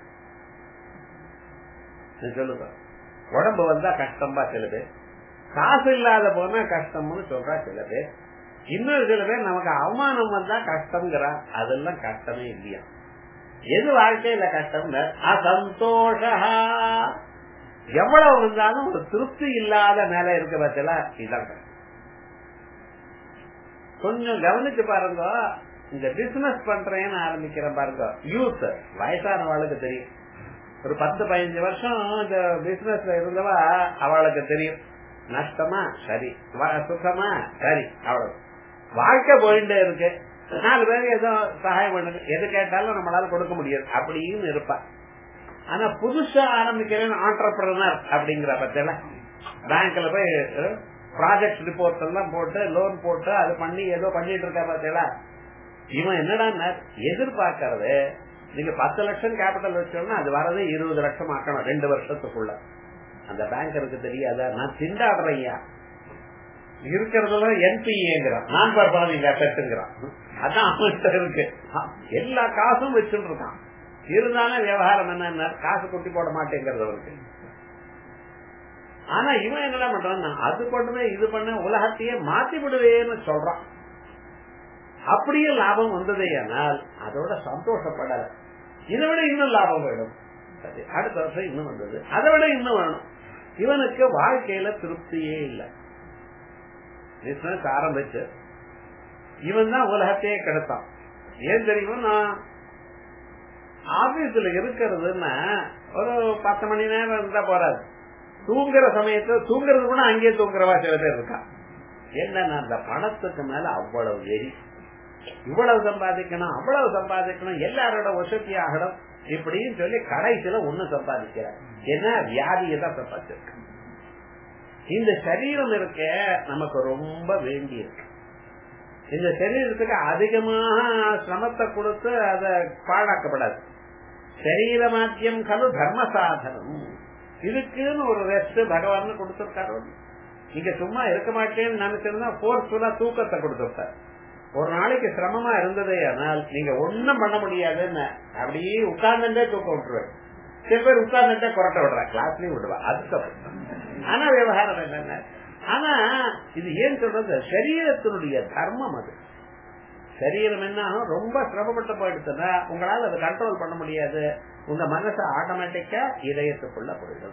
சொல்லுங்க உடம்பு வந்தா கஷ்டம்பா சில பேர் காசு இல்லாத போனா கஷ்டம்னு சொல்றா சில பேர் இன்னொரு சில பேர் நமக்கு அவமானம் வந்தா கஷ்டம்ங்கிறா அதெல்லாம் கஷ்டமே இல்லையா எது வாழ்க்கையில கஷ்டம் அசந்தோஷ எவ்வளவு இருந்தாலும் ஒரு திருப்தி இல்லாத நிலை இருக்க பட்சல இதான் கஷ்டம். கொஞ்சம் கவனிச்சு பாருங்க இந்த பிசினஸ் பண்றேன்னு ஆரம்பிக்கிறேன் பாருங்க யூத் வயசானவாளுக்கு தெரியும் ஒரு பத்து பதினஞ்சு வருஷம் இந்த பிசினஸ்ல இருந்தவா அவளுக்கு தெரியும் நஷ்டமா சரி வ- சுத்தமா சரி அவ்வளவு வாழ்க்கை போயிட்டே இருக்கு நாலு பேர் ஏதோ சகாயம் பண்ணுது எது கேட்டாலும் நம்மளால கொடுக்க முடியாது அப்படின்னு இருப்பா ஆனா புதுசா ஆரம்பிக்கிறேன் ஆண்டர்பிரனர் அப்படிங்கிற பத்தில பேங்க்ல போய் ப்ராஜெக்ட் ரிப்போர்ட் எல்லாம் போட்டு லோன் போட்டு அது பண்ணி ஏதோ பண்ணிட்டு இருக்கா பார்த்தீங்களா இவன் என்னடா எதிர்பார்க்கறது நீங்க பத்து லட்சம் கேபிட்டல் வச்சோம்னா அது வரது இருபது லட்சம் ஆக்கணும் ரெண்டு வருஷத்துக்குள்ள அந்த பேங்கருக்கு தெரியாத நான் திண்டாடுறையா இருக்கிறதுல என்பிஏங்கிறான் நான் பர்பானிங் அசட்டுங்கிறான் அதான் அவன்கிட்ட இருக்கு எல்லா காசும் வச்சுட்டு இருக்கான் இருந்தாலும் விவகாரம் என்ன காசு கொட்டி போட மாட்டேங்கிறது அவருக்கு ஆனா இவன் என்னடா பண்றான் அது பண்ணுவேன் இது பண்ண உலகத்தையே மாத்தி விடுவேன்னு சொல்றான் அப்படியே லாபம் வந்ததே ஆனால் அதோட சந்தோஷப்படல இதை விட இன்னும் லாபம் வேணும் சரி அடுத்த வருஷம் இன்னும் வந்தது அதை விட இன்னும் வேணும் இவனுக்கு வாழ்க்கையில திருப்தியே இல்லை பிசினஸ் ஆரம்பிச்சு இவன் தான் உலகத்தையே கெடுத்தான் ஏன் தெரியுமா நான் ஆபீஸ்ல இருக்கிறதுன்னா ஒரு பத்து மணி நேரம் இருந்தா போறாது தூங்குற சமயத்துல தூங்குறது கூட அங்கேயே தூங்குறவா சில பேர் இருக்கா என்னன்னா அந்த பணத்துக்கு மேல அவ்வளவு வெறி இவ்வளவு சம்பாதிக்கணும் அவ்வளவு சம்பாதிக்கணும் எல்லாரோட வசதி ஆகணும் இப்படின்னு சொல்லி கடைசியில ஒண்ணு சம்பாதிக்கிறார் என்ன வியாதியை தான் சம்பாதிச்சிருக்க இந்த சரீரம் இருக்க நமக்கு ரொம்ப வேண்டி இருக்கு இந்த சரீரத்துக்கு அதிகமாக சிரமத்தை கொடுத்து அதை பாழாக்கப்படாது சரீர மாத்தியம் கலு தர்ம சாதனம் இதுக்குன்னு ஒரு ரெஸ்ட் பகவான் கொடுத்திருக்காரு நீங்க சும்மா இருக்க மாட்டேன்னு நினைச்சிருந்தா போர்ஸ்ஃபுல்லா தூக்கத்தை கொடுத்திருக்காரு ஒரு நாளைக்கு சிரமமா இருந்ததே ஆனால் நீங்க ஒண்ணும் பண்ண முடியாதுன்னு அப்படியே உட்கார்ந்துட்டே தூக்கம் விட்டுருவேன் சில பேர் உட்கார்ந்துட்டே குரட்ட விடுறா கிளாஸ்லயும் விடுவா அதுக்கு ஆனா விவகாரம் என்னென்ன ஆனா இது ஏன் சொல்றது சரீரத்தினுடைய தர்மம் அது சரீரம் என்ன ரொம்ப சிரமப்பட்டு போயிடுச்சுன்னா உங்களால அதை கண்ட்ரோல் பண்ண முடியாது உங்க மனசு ஆட்டோமேட்டிக்கா இதயத்துக்குள்ள போயிடும்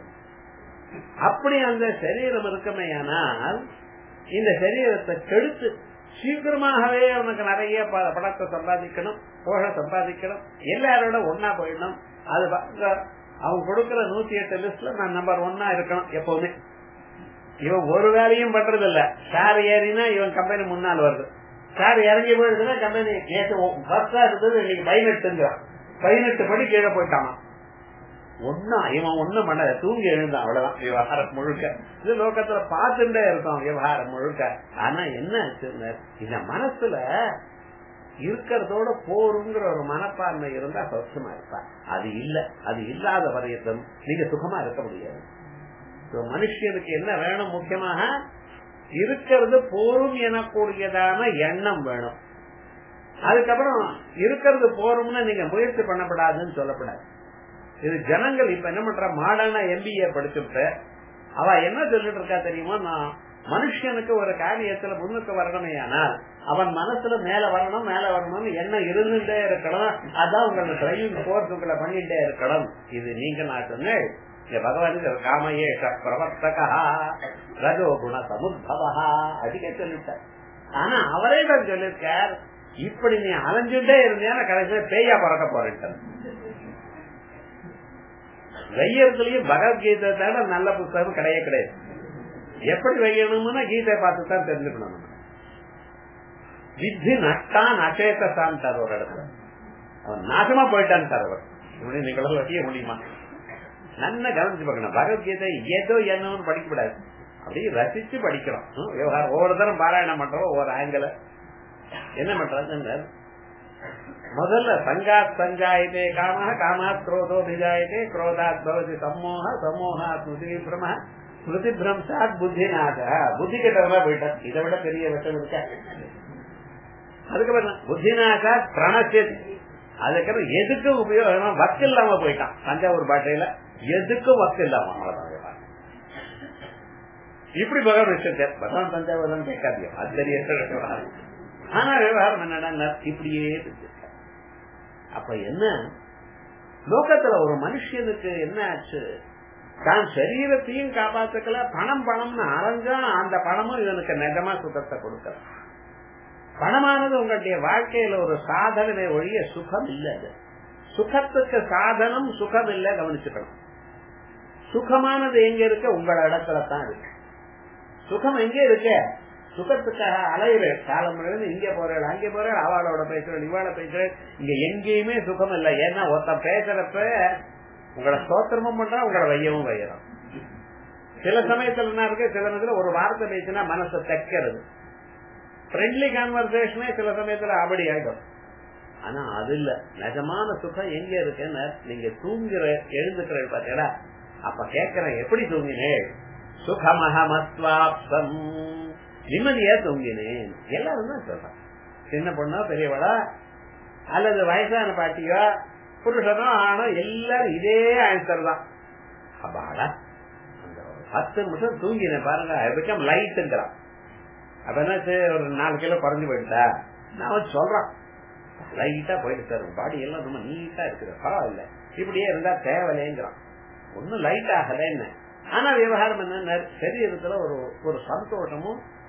அப்படி அந்த சரீரம் இருக்குமே ஆனால் இந்த சரீரத்தை கெடுத்து சீக்கிரமாகவே அவனுக்கு நிறைய பணத்தை சம்பாதிக்கணும் புகழ சம்பாதிக்கணும் எல்லாரோட ஒன்னா போயிடணும் அது அவன் கொடுக்கிற நூத்தி எட்டு லிஸ்ட்ல நான் நம்பர் ஒன்னா இருக்கணும் எப்பவுமே இவன் ஒரு வேலையும் பண்றது இல்ல சார் ஏறினா இவன் கம்பெனி முன்னால் வருது சார் இறங்கி போயிடுதுன்னா கம்பெனி நேற்று ஃபர்ஸ்டா இருந்தது இன்னைக்கு பதினெட்டுங்கிறான் பதினெட்டு படி கீழே போயிட்டான் ஒன்னா இவன் ஒண்ணும் பண்ண தூங்கி எழுந்தான் அவ்வளவுதான் விவகாரம் முழுக்க இது லோகத்துல பார்த்துட்டே இருக்கோம் விவகாரம் முழுக்க ஆனா என்ன ஆச்சுன்னு இந்த மனசுல இருக்கிறதோட போருங்கிற ஒரு மனப்பான்மை இருந்தா சௌக்கியமா இருப்பா அது இல்ல அது இல்லாத வரையத்தும் நீங்க சுகமா இருக்க முடியாது மனுஷனுக்கு என்ன வேணும் முக்கியமாக இருக்கிறது போரும் எனக்கூடியதான எண்ணம் வேணும் அதுக்கப்புறம் இருக்கிறது போரும்னு நீங்க முயற்சி பண்ணப்படாதுன்னு சொல்லப்படாது இது ஜனங்கள் இப்ப என்ன பண்ற மாடர்னா எம்பிஏ படிச்சுட்டு அவ என்ன சொல்லிட்டு இருக்கா தெரியுமா நான் மனுஷனுக்கு ஒரு காரியத்துல முன்னுக்கு வரணுமே ஆனால் அவன் மனசுல மேல வரணும் மேல வரணும்னு எண்ணம் இருந்துட்டே இருக்கணும் அதான் உங்களை டிரைவிங் போர்ஸ் உங்களை பண்ணிட்டே இருக்கணும் இது நீங்க நான் சொன்னேன் பகவான் காமையே பிரவர்த்தகா ரஜோ குண சமுத்பவா அதிக சொல்லிட்டார் ஆனா அவரே தான் சொல்லிருக்கார் இப்படி நீ அலைஞ்சுட்டே இருந்தேன்னா கடைசியில பேயா பறக்க போறேன் வெய்யத்துலயும் பகவத்கீதை தவிர நல்ல புத்தகம் கிடையவே கிடையாது எப்படி வையணும்னா கீதை பார்த்து தான் தெரிஞ்சுக்கணும் வித்தி நட்டான் அச்சேதான் தர ஒரு இடத்துல அவன் நாசமா போயிட்டான் தர அவர் இப்படி நீங்களும் வைய முடியுமா நல்லா கவனிச்சு பார்க்கணும் பகவத்கீதை ஏதோ என்னன்னு படிக்கப்படாது அப்படியே ரசிச்சு படிக்கிறோம் விவகாரம் ஒவ்வொரு தரம் பாராயணம் பண்றோம் ஒவ்வொரு ஆங்கில என்ன பண்றது முதல்ல சங்காத் சஞ்சாயத்தே காம காமாத் குரோதோ பிஜாயத்தே குரோதாத் பவதி சம்மோக சம்மோகா ஸ்மிருதி விப்ரம ஸ்மிருதி பிரம்சாத் புத்திநாத புத்தி கிட்டவா போயிட்டான் இதை விட பெரிய விஷயம் இருக்க அதுக்கப்புறம் புத்திநாசாத் பிரணச்சது அதுக்கப்புறம் எதுக்கும் உபயோகம் வக்கு இல்லாம போயிட்டான் தஞ்சாவூர் பாட்டையில எதுக்கும் வக்கு இல்லாம அவ்வளவுதான் இப்படி பகவான் விஷயத்தை பகவான் தஞ்சாவூர் கேட்காதியோ அது தெரிய ஆனா விவகாரம் என்னடா இப்படியே அப்ப என்ன லோகத்துல ஒரு மனுஷனுக்கு என்ன ஆச்சு தான் சரீரத்தையும் காப்பாத்துக்கல பணம் பணம்னு அரைஞ்சா அந்த பணமும் இவனுக்கு நிஜமா சுகத்தை கொடுக்கல பணமானது உங்களுடைய வாழ்க்கையில ஒரு சாதனை ஒழிய சுகம் இல்ல அது சுகத்துக்கு சாதனம் சுகம் இல்ல கவனிச்சுக்கணும் சுகமானது எங்க இருக்க உங்கள இடத்துல தான் இருக்கு சுகம் எங்க இருக்க சுகத்துக்காக அலையிற காலம் முழுவதும் இங்க போறேன் அங்க போறேன் அவளோட பேசுறேன் இவாள பேசுறேன் இங்க எங்கேயுமே சுகம் இல்ல ஏன்னா ஒருத்தன் பேசுறப்ப உங்களை சோத்திரமும் பண்றான் உங்களை வையவும் வையறான் சில சமயத்துல என்ன இருக்கு சில நேரத்துல ஒரு வார்த்தை பேசினா மனசை தைக்கிறது ஃப்ரெண்ட்லி கான்வர்சேஷனே சில சமயத்துல அப்படி ஆயிடும் ஆனா அது இல்ல நிஜமான சுகம் எங்க இருக்குன்னு நீங்க தூங்குற எழுந்துக்கிற பாத்தீங்களா அப்ப கேக்குறேன் எப்படி தூங்கினேன் சுகமஹமஸ்வாப்சம் நிம்மதியா தூங்கினேன் எல்லாரும் தான் சொல்றான் சின்ன பொண்ணோ பெரியவளா அல்லது வயசான பாட்டியோ புருஷனோ ஆனோ எல்லாரும் இதே ஆன்சர் தான் அப்பாடா அந்த பத்து நிமிஷம் தூங்கினேன் பாருங்க பிகம் லைட்டுங்கிறான் அப்ப என்ன ஒரு நாலு கிலோ குறைஞ்சு போயிட்டா நான் வந்து சொல்றான் லைட்டா போயிட்டு சார் பாடி எல்லாம் ரொம்ப நீட்டா இருக்குது பரவாயில்ல இப்படியே இருந்தா தேவையில்லைங்கிறான் ஒன்னும் லைட் ஆகல என்ன ஆனா விவகாரம் என்ன சரீரத்துல ஒரு ஒரு சந்தோஷமும்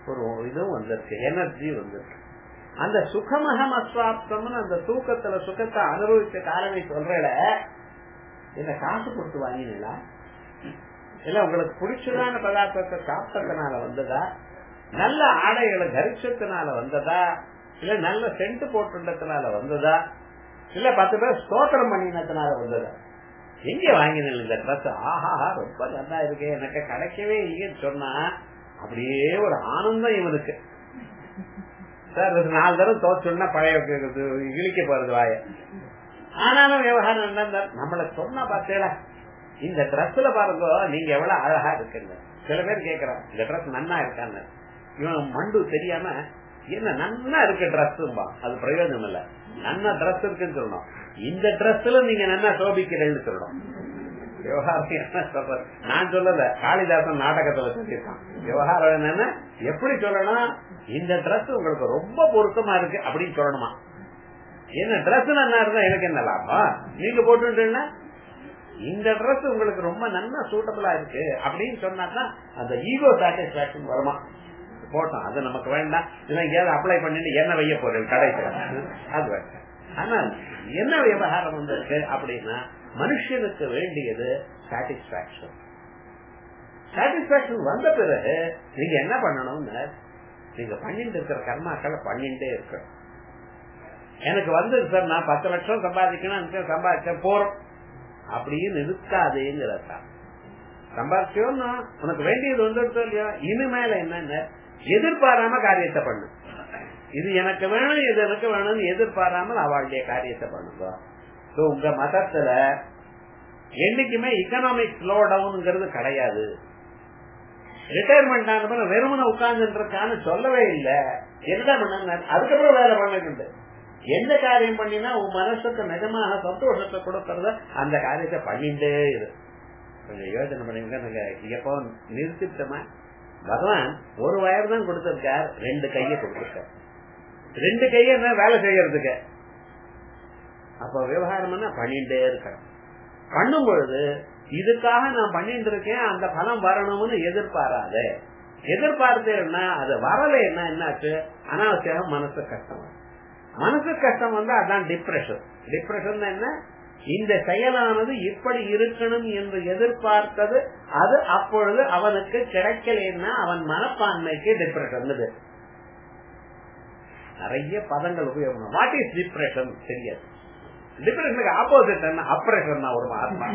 ஒரு இதுவும் வந்திருக்கு எனர்ஜி வந்திருக்கு அந்த சுகமகம் அஸ்வாப்தம்னு அந்த தூக்கத்துல சுகத்தை அனுபவிச்ச காரணை சொல்றல என்ன காசு கொடுத்து வாங்கினீங்களா இல்ல உங்களுக்கு பிடிச்சதான பதார்த்தத்தை சாப்பிட்டதுனால வந்ததா நல்ல ஆடைகளை தரிசத்தினால வந்ததா இல்ல நல்ல சென்ட் போட்டுன்றதுனால வந்ததா இல்ல பத்து பேர் ஸ்தோத்திரம் பண்ணினதுனால வந்ததா எங்க வாங்கினீங்க இந்த ட்ரெஸ் ஆஹா ரொம்ப நல்லா இருக்கு எனக்கு கிடைக்கவே இல்லையேன்னு சொன்னா அப்படியே ஒரு ஆனந்தம் இவனுக்கு சார் இது நாலு தடவை தோச்சோன்னா பழைய இழிக்க போறது வாய ஆனாலும் விவகாரம் என்ன நம்மள சொன்னா பார்த்தேடா இந்த ட்ரெஸ்ல பாருங்க நீங்க எவ்வளவு அழகா இருக்குங்க சில பேர் கேக்குறான் இந்த ட்ரெஸ் நன்னா இருக்கான்னு இவன் மண்டு தெரியாம என்ன நன்னா இருக்கு ட்ரெஸ்ஸும்பா அது பிரயோஜனம் இல்ல நன்னா ட்ரெஸ் இருக்குன்னு சொல்லணும் இந்த ட்ரெஸ்ல நீங்க நன்னா சோபிக்கிறேன்னு சொல்லணும் விவகாரம் என்ன சொல்றது நான் சொல்லல காளிதாசன் நாடகத்துல சொல்லியிருக்கான் விவகாரம் என்னன்னா எப்படி சொல்லணும் இந்த ட்ரெஸ் உங்களுக்கு ரொம்ப பொருத்தமா இருக்கு அப்படின்னு சொல்லணுமா என்ன ட்ரெஸ் நல்லா இருந்தா எனக்கு என்ன லாபம் நீங்க போட்டுட்டீங்கன்னா இந்த ட்ரெஸ் உங்களுக்கு ரொம்ப நல்லா சூட்டபிளா இருக்கு அப்படின்னு சொன்னாதான் அந்த ஈகோ சாட்டிஸ்பாக்சன் வருமா போட்டோம் அது நமக்கு வேண்டாம் இல்லை எங்கேயாவது அப்ளை பண்ணிட்டு என்ன வைய போறேன் கடைசியில் அது வேண்டாம் ஆனால் என்ன விவகாரம் வந்திருக்கு அப்படின்னா மனுஷனுக்கு வேண்டியது சாட்டிஸ்பாக்சன் சாட்டிஸ்பாக்சன் வந்த பிறகு நீங்க என்ன பண்ணணும்னு நீங்க பண்ணிட்டு இருக்கிற கர்மாக்களை பண்ணிட்டே இருக்கணும் எனக்கு வந்தது சார் நான் பத்து லட்சம் சம்பாதிக்கணும் சம்பாதிச்சேன் போறோம் அப்படின்னு இருக்காதேங்கிறதா சம்பாதிச்சோம்னா உனக்கு வேண்டியது வந்துடுச்சோ இல்லையோ இனிமேல என்னென்ன எதிர்பாராம காரியத்தை பண்ணு இது எனக்கு வேணும் இது எனக்கு வேணும்னு எதிர்பாராமல் அவளுடைய காரியத்தை பண்ணுங்க உங்க மதத்துல என்னைக்குமே எக்கனாமிக் ஸ்லோ டவுன்ங்கிறது கிடையாது ரிட்டையர்மெண்ட் ஆன வெறுமனை உட்கார்ந்துருக்கான்னு சொல்லவே இல்லை என்ன பண்ண அதுக்கப்புறம் வேலை பண்ணிட்டு எந்த காரியம் பண்ணினா உன் மனசுக்கு நிஜமாக சந்தோஷத்தை கொடுக்கறத அந்த காரியத்தை பண்ணிட்டே இரு கொஞ்சம் யோசனை பண்ணுங்க எப்போ நிறுத்திட்டோமா பகவான் ஒரு வயர் தான் கொடுத்திருக்கார் ரெண்டு கைய கொடுத்திருக்கார் ரெண்டு கைய என்ன வேலை செய்யறதுக்கு அப்ப விவகாரம் பண்ணிட்டே இருக்கணும் பண்ணும் பொழுது இதுக்காக நான் பண்ணிட்டு இருக்கேன் அந்த பலம் வரணும்னு எதிர்பாராத எதிர்பார்த்தேன்னா அது வரலைன்னா என்னாச்சு அனாவசியம் மனசு கஷ்டம் மனசு கஷ்டம் வந்து அதான் டிப்ரெஷன் டிப்ரெஷன் என்ன இந்த செயலானது இப்படி இருக்கணும் என்று எதிர்பார்த்தது அது அப்பொழுது அவனுக்கு கிடைக்கலன்னா அவன் மனப்பான்மைக்கு டிப்ரெஷன் நிறைய பதங்கள் உபயோகம் வாட் இஸ் டிப்ரெஷன் தெரியாது டிப்ரெஷனுக்கு ஆப்போசிட் என்ன அப்ரேஷன் ஒரு ஆத்மா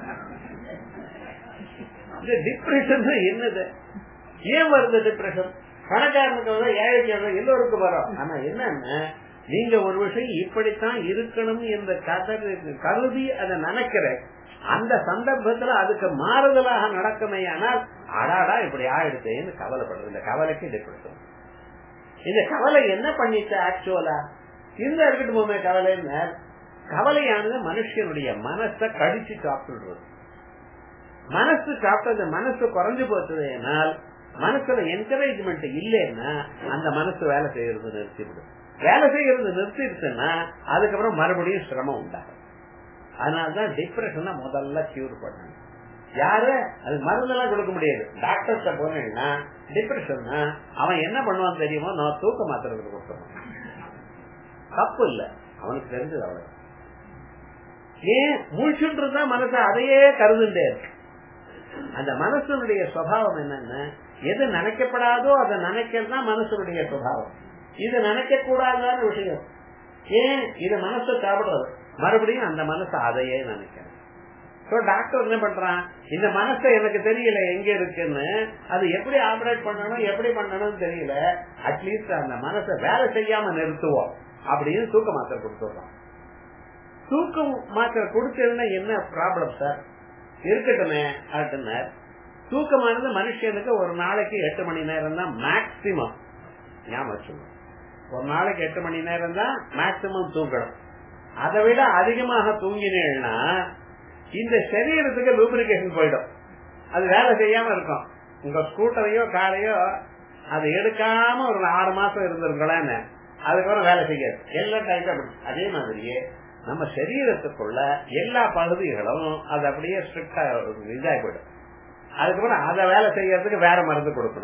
இந்த டிப்ரெஷன் என்னது ஏன் வருது டிப்ரெஷன் பணக்காரனுக்கு ஏழைக்கு எல்லோருக்கும் வரும் ஆனா என்னன்னா நீங்க ஒரு விஷயம் இப்படித்தான் இருக்கணும் என்ற கருதி அதை நினைக்கிற அந்த சந்தர்ப்பத்துல அதுக்கு மாறுதலாக நடக்குமே ஆனால் அடாடா இப்படி ஆயிடுச்சேன்னு கவலைப்படுறது இந்த கவலைக்கு டிப்ரெஷன் இந்த கவலை என்ன பண்ணிச்சு ஆக்சுவலா இந்த இருக்கட்டுமே கவலைன்னு கவலையானது மனுஷனுடைய மனசை கடிச்சு சாப்பிடுறது மனசு சாப்பிட்டது மனசு குறைஞ்சு போச்சுனால் மனசுல என்கரேஜ்மெண்ட் இல்லைன்னா அந்த மனசு வேலை செய்யறது நிறுத்திவிடும் வேலை செய்யறது நிறுத்திடுச்சுன்னா அதுக்கப்புறம் மறுபடியும் சிரமம் உண்டாகும் அதனாலதான் டிப்ரெஷனை முதல்ல கியூர் பண்ணணும் யாரு அது மருந்தெல்லாம் கொடுக்க முடியாது டாக்டர்கிட்ட போனேன்னா டிப்ரெஷன்னா அவன் என்ன பண்ணுவான் தெரியுமோ நான் தூக்க மாத்திரத்துக்கு கொடுக்கணும் தப்பு இல்ல அவனுக்கு தெரிஞ்சது அவ்வளவு ஏன் முழிச்சுட்டு இருந்தா மனசு அதையே கருதுண்டே இருக்கு அந்த மனசனுடைய சுவாவம் என்னன்னா எது நினைக்கப்படாதோ அதை நினைக்கிறது தான் மனசனுடைய சுவாவம் இது நினைக்க கூடாதான விஷயம் ஏன் இது மனசை சாப்பிடுறது மறுபடியும் அந்த மனசு அதையே நினைக்கிறேன் டாக்டர் என்ன பண்றான் இந்த மனசை எனக்கு தெரியல எங்க இருக்குன்னு அது எப்படி ஆபரேட் பண்ணணும் எப்படி பண்ணணும்னு தெரியல அட்லீஸ்ட் அந்த மனசை வேலை செய்யாம நிறுத்துவோம் அப்படின்னு தூக்க மாத்திரை கொடுத்துடுறோம் தூக்கம் மாத்திரை கொடுத்ததுன்னா என்ன ப்ராப்ளம் சார் இருக்கட்டுமே அப்படின்னார் தூக்கமானது மனுஷனுக்கு ஒரு நாளைக்கு எட்டு மணி நேரம் தான் மேக்சிமம் ஞாபகம் ஒரு நாளைக்கு எட்டு மணி நேரம் தான் மேக்சிமம் தூங்கணும் அதை விட அதிகமாக தூங்கினேன்னா இந்த சரீரத்துக்கு லூப்ரிகேஷன் போயிடும் அது வேலை செய்யாம இருக்கும் உங்க ஸ்கூட்டரையோ காரையோ அது எடுக்காம ஒரு ஆறு மாசம் இருந்திருக்கலான்னு அதுக்கப்புறம் வேலை செய்யாது எல்லாம் டைட்டா அதே மாதிரியே நம்ம சரீரத்துக்குள்ள எல்லா பகுதிகளும் அது அப்படியே ஸ்ட்ரிக்டா இதாகி போயிடும் அதுக்கப்புறம் அதை வேலை செய்யறதுக்கு வேற மருந்து கொடுக்கணும்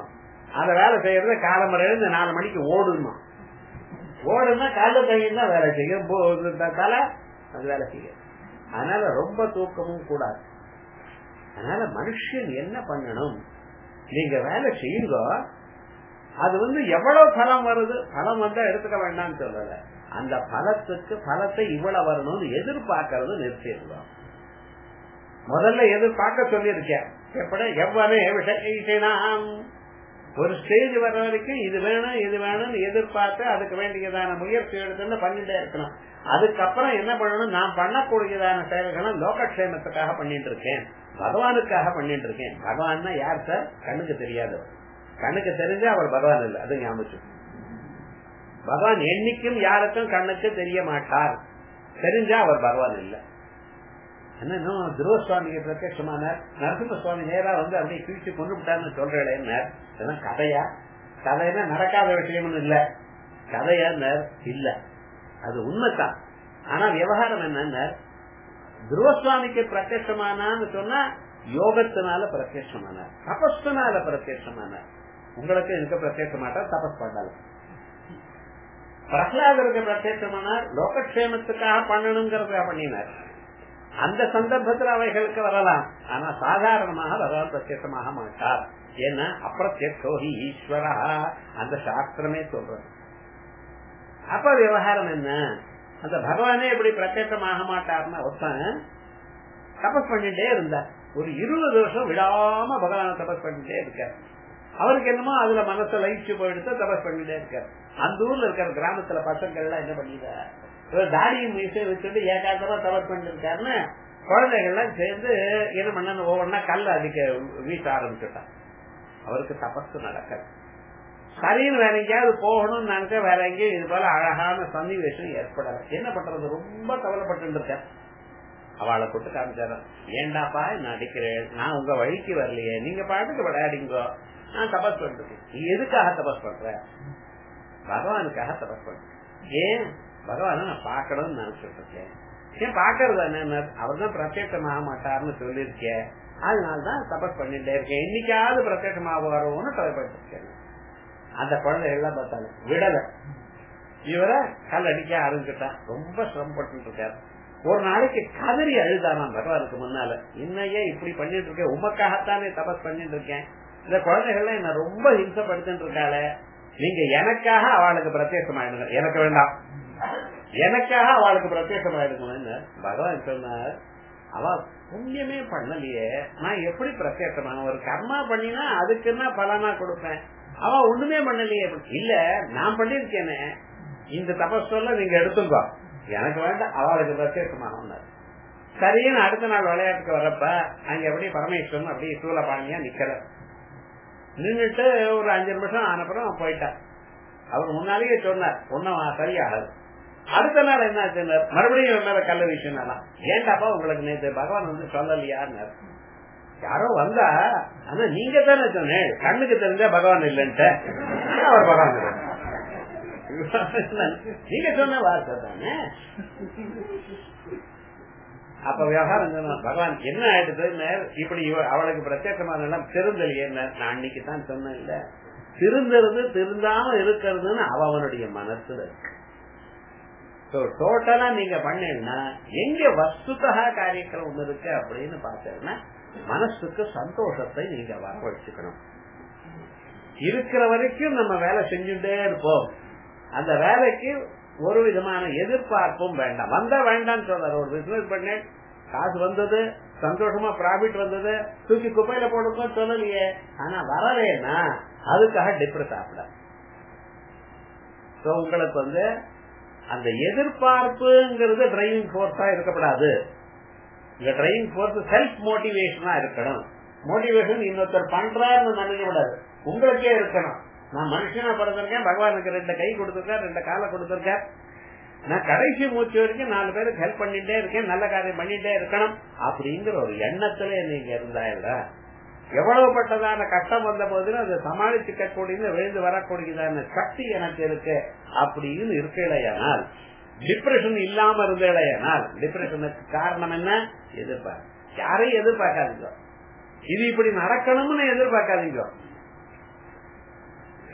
அந்த வேலை செய்யறது காலம்பரை எழுந்து நாலு மணிக்கு ஓடணும் ஓடுனா கால கையில் தான் வேலை செய்யும் தலை அது வேலை செய்யும் அதனால ரொம்ப தூக்கமும் கூடாது அதனால மனுஷன் என்ன பண்ணணும் நீங்க வேலை செய்யுங்க அது வந்து எவ்வளவு பலம் வருது பலம் வந்தா எடுத்துக்க வேண்டாம்னு சொல்லல அந்த பலத்துக்கு பலத்தை இவ்வளவு வரணும்னு எதிர்பார்க்கறது நிறுத்திடுவோம் முதல்ல எதிர்பார்க்க சொல்லியிருக்கேன் எப்படி எவ்வளவு விஷயம் ஒரு ஸ்டேஜ் வர்ற வரைக்கும் இது வேணும் இது வேணும்னு எதிர்பார்த்து அதுக்கு வேண்டியதான முயற்சி எடுத்துன்னு பண்ணிட்டே இருக்கணும் அதுக்கப்புறம் என்ன பண்ணணும் நான் பண்ணக்கூடியதான செயல்களை லோகக்ஷேமத்துக்காக பண்ணிட்டு இருக்கேன் பகவானுக்காக பண்ணிட்டு இருக்கேன் பகவான் யார் சார் கண்ணுக்கு தெரியாதவர் கண்ணுக்கு தெரிஞ்சா அவர் பகவான் இல்லை அது ஞாபகம் பகவான் என்னைக்கும் யாருக்கும் கண்ணுக்கு தெரிய மாட்டார் தெரிஞ்சா அவர் பகவான் இல்லை என்ன துருவ சுவாமிக்கு பிரத்யமானார் நரசிம்ம சுவாமி நேரா வந்து அப்படியே கிழிச்சு கொண்டு விட்டார்னு சொல்றேன் இதெல்லாம் கதையா கதைன்னா நடக்காத விஷயம்னு இல்ல கதையா இல்ல அது உண்மைதான் ஆனா விவகாரம் என்னன்னா துருவசுவாமிக்கு பிரத்யமானான்னு சொன்னா யோகத்தினால பிரத்யமானார் தபஸ்னால பிரத்யமானார் உங்களுக்கு எனக்கு பிரத்யேக மாட்டார் தபஸ் பண்ணல பிரகலாதருக்கு பிரத்யமானார் லோகக்ஷேமத்துக்காக பண்ணணுங்கிறதுக்காக பண்ணினார் அந்த சந்தர்ப்பத்தில் அவைகளுக்கு வரலாம் ஆனா சாதாரணமாக பகவான் பிரத்யேகமாக மாட்டார் ஏன்னா அப்பிரத்யோஹி ஈஸ்வரா அந்த சாஸ்திரமே சொல்றது அப்ப விவகாரம் என்ன அந்த பகவானே இப்படி பிரத்யேகமாக மாட்டார்னா ஒருத்தன் தபஸ் பண்ணிட்டே இருந்தார் ஒரு இருபது வருஷம் விடாம பகவான தபஸ் பண்ணிட்டே இருக்கார் அவருக்கு என்னமோ அதுல மனசை லயிச்சு போயிடுத்து தபஸ் பண்ணிட்டே இருக்காரு அந்த ஊர்ல இருக்கிற கிராமத்துல பசங்கள் எல்லாம் என்ன பண்ணிட்டார் தாடியும் மீசையும் வச்சுட்டு ஏகாந்தமா தவறு பண்ணிருக்காருன்னு குழந்தைகள்லாம் சேர்ந்து என்ன பண்ண ஒவ்வொன்னா கல் அடிக்க வீச ஆரம்பிச்சுட்டான் அவருக்கு தபஸ் நடக்கல சரின்னு வேற எங்கேயாவது போகணும்னு நினைச்சா வேற எங்கேயும் இது போல அழகான சன்னிவேஷம் ஏற்படல என்ன பண்றது ரொம்ப கவலைப்பட்டு இருக்க அவளை கொட்டு காமிச்சாரன் ஏண்டாப்பா நான் அடிக்கிறேன் நான் உங்க வழிக்கு வரலையே நீங்க பாட்டுக்கு விளையாடிங்கோ நான் தபஸ் பண்றேன் நீ எதுக்காக தபஸ் பண்ற பகவானுக்காக தபஸ் பண்றேன் ஏன் பகவான நான் பாக்கணும்னு நினைச்சிட்டு இருக்கேன் ஏன் பாக்குறது என்ன அவர் தான் பிரத்யேகமாக மாட்டார்னு சொல்லியிருக்கேன் அதனாலதான் தபஸ் பண்ணிட்டே இருக்கேன் என்னைக்காவது பிரத்யேகமாக வருவோம்னு தலைப்பட்டு இருக்கேன் அந்த குழந்தைகள் எல்லாம் பார்த்தாங்க விடல இவரை கல் அடிக்க ஆரம்பிச்சுட்டான் ரொம்ப சிரமப்பட்டு இருக்காரு ஒரு நாளைக்கு கதறி அழுதானாம் பகவானுக்கு முன்னால இன்னையே இப்படி பண்ணிட்டு இருக்கேன் உமக்காகத்தானே தபஸ் பண்ணிட்டு இருக்கேன் இந்த குழந்தைகள்லாம் என்ன ரொம்ப ஹிம்சப்படுத்திட்டு இருக்காள நீங்க எனக்காக அவளுக்கு பிரத்யேகமாயிடுங்க எனக்கு வேண்டாம் எனக்காக அவளுக்கு பிரத்யேகமாயிடுங்க பகவான் சொன்னார் அவ புண்ணியமே பண்ணலையே நான் எப்படி பிரத்யேகமான ஒரு கர்மா பண்ணினா அதுக்குன்னா பலனா கொடுப்பேன் அவ ஒண்ணுமே பண்ணலையே இல்ல நான் பண்ணிருக்கேனே இந்த தபஸ் சொல்ல நீங்க எடுத்துக்கோ எனக்கு வேண்டாம் அவளுக்கு பிரத்யேகமாக சரின்னு அடுத்த நாள் விளையாட்டுக்கு வரப்ப அங்க எப்படி பரமேஸ்வரன் அப்படியே சூழபாணியா நிக்கல நின்னுட்டு ஒரு அஞ்சு நிமிஷம் ஆனப்புறம் போயிட்டார் அவர் முன்னாலேயே சொன்னார் ஒன்னும் சரியாகாது அடுத்த நாள் என்ன ஆச்சுன்னார் மறுபடியும் மேல கல்ல விஷயம் ஏண்டாப்பா உங்களுக்கு நேற்று பகவான் வந்து சொல்லலையான்னு யாரோ வந்தா ஆனா நீங்க தானே சொன்னேன் கண்ணுக்கு தெரிஞ்சா பகவான் இல்லைன்ட்டு அவர் பகவான் நீங்க சொன்ன வார்த்தை தானே அப்ப விவகாரம் சொன்ன பகவான் என்ன ஆயிடுது இப்படி அவளுக்கு பிரத்யேகமான எல்லாம் திருந்தலையே நான் அன்னைக்கு தான் சொன்னேன் இல்ல திருந்துறது திருந்தாம இருக்கிறதுன்னு அவனுடைய மனசுல இருக்கு டோட்டலா நீங்க பண்ணீங்கன்னா எங்க வஸ்துதா காரியக்ரம் ஒண்ணு இருக்கு அப்படின்னு பார்த்தேன்னா மனசுக்கு சந்தோஷத்தை நீங்க வரவழைச்சுக்கணும் இருக்கிற வரைக்கும் நம்ம வேலை செஞ்சுட்டே இருப்போம் அந்த வேலைக்கு ஒரு விதமான எதிர்பார்ப்பும் வேண்டாம் வந்தா வேண்டாம்னு சொல்றாரு ஒரு பிசினஸ் பண்ணேன் காசு வந்தது சந்தோஷமா ப்ராஃபிட் வந்தது தூக்கி குப்பையில போடுங்க சொல்லலையே ஆனா வரலேன்னா அதுக்காக டிப்ரெஸ் ஆகல உங்களுக்கு வந்து அந்த எதிர்பார்ப்புங்கிறது டிரைவிங் போர்ஸா இருக்கப்படாது இந்த டிரைவிங் போர்ஸ் செல்ஃப் மோட்டிவேஷனா இருக்கணும் மோட்டிவேஷன் இன்னொருத்தர் பண்றாருன்னு நினைக்க கூடாது உங்களுக்கே இருக்கணும் நான் மனுஷனா பிறந்திருக்கேன் பகவானுக்கு ரெண்டு கை கொடுத்திருக்கேன் ரெண்டு காலை கொடுத்திருக்கேன் நான் கடைசி மூச்சு வரைக்கும் நாலு பேருக்கு ஹெல்ப் பண்ணிட்டே இருக்கேன் நல்ல காரியம் பண்ணிட்டே இருக்கணும் அப்படிங்கிற ஒரு எண்ணத்துல நீங்க இருந்தா இல்ல எவ்வளவு பட்டதான கஷ்டம் வந்த போதிலும் அதை சமாளிச்சுக்கக்கூடிய விழுந்து வரக்கூடியதான சக்தி எனக்கு இருக்கு அப்படின்னு இருக்கலையானால் டிப்ரெஷன் இல்லாம இருந்தேனால் டிப்ரெஷனுக்கு காரணம் என்ன எதிர்பார்க்க யாரையும் எதிர்பார்க்காதீங்க இது இப்படி நடக்கணும்னு எதிர்பார்க்காதீங்க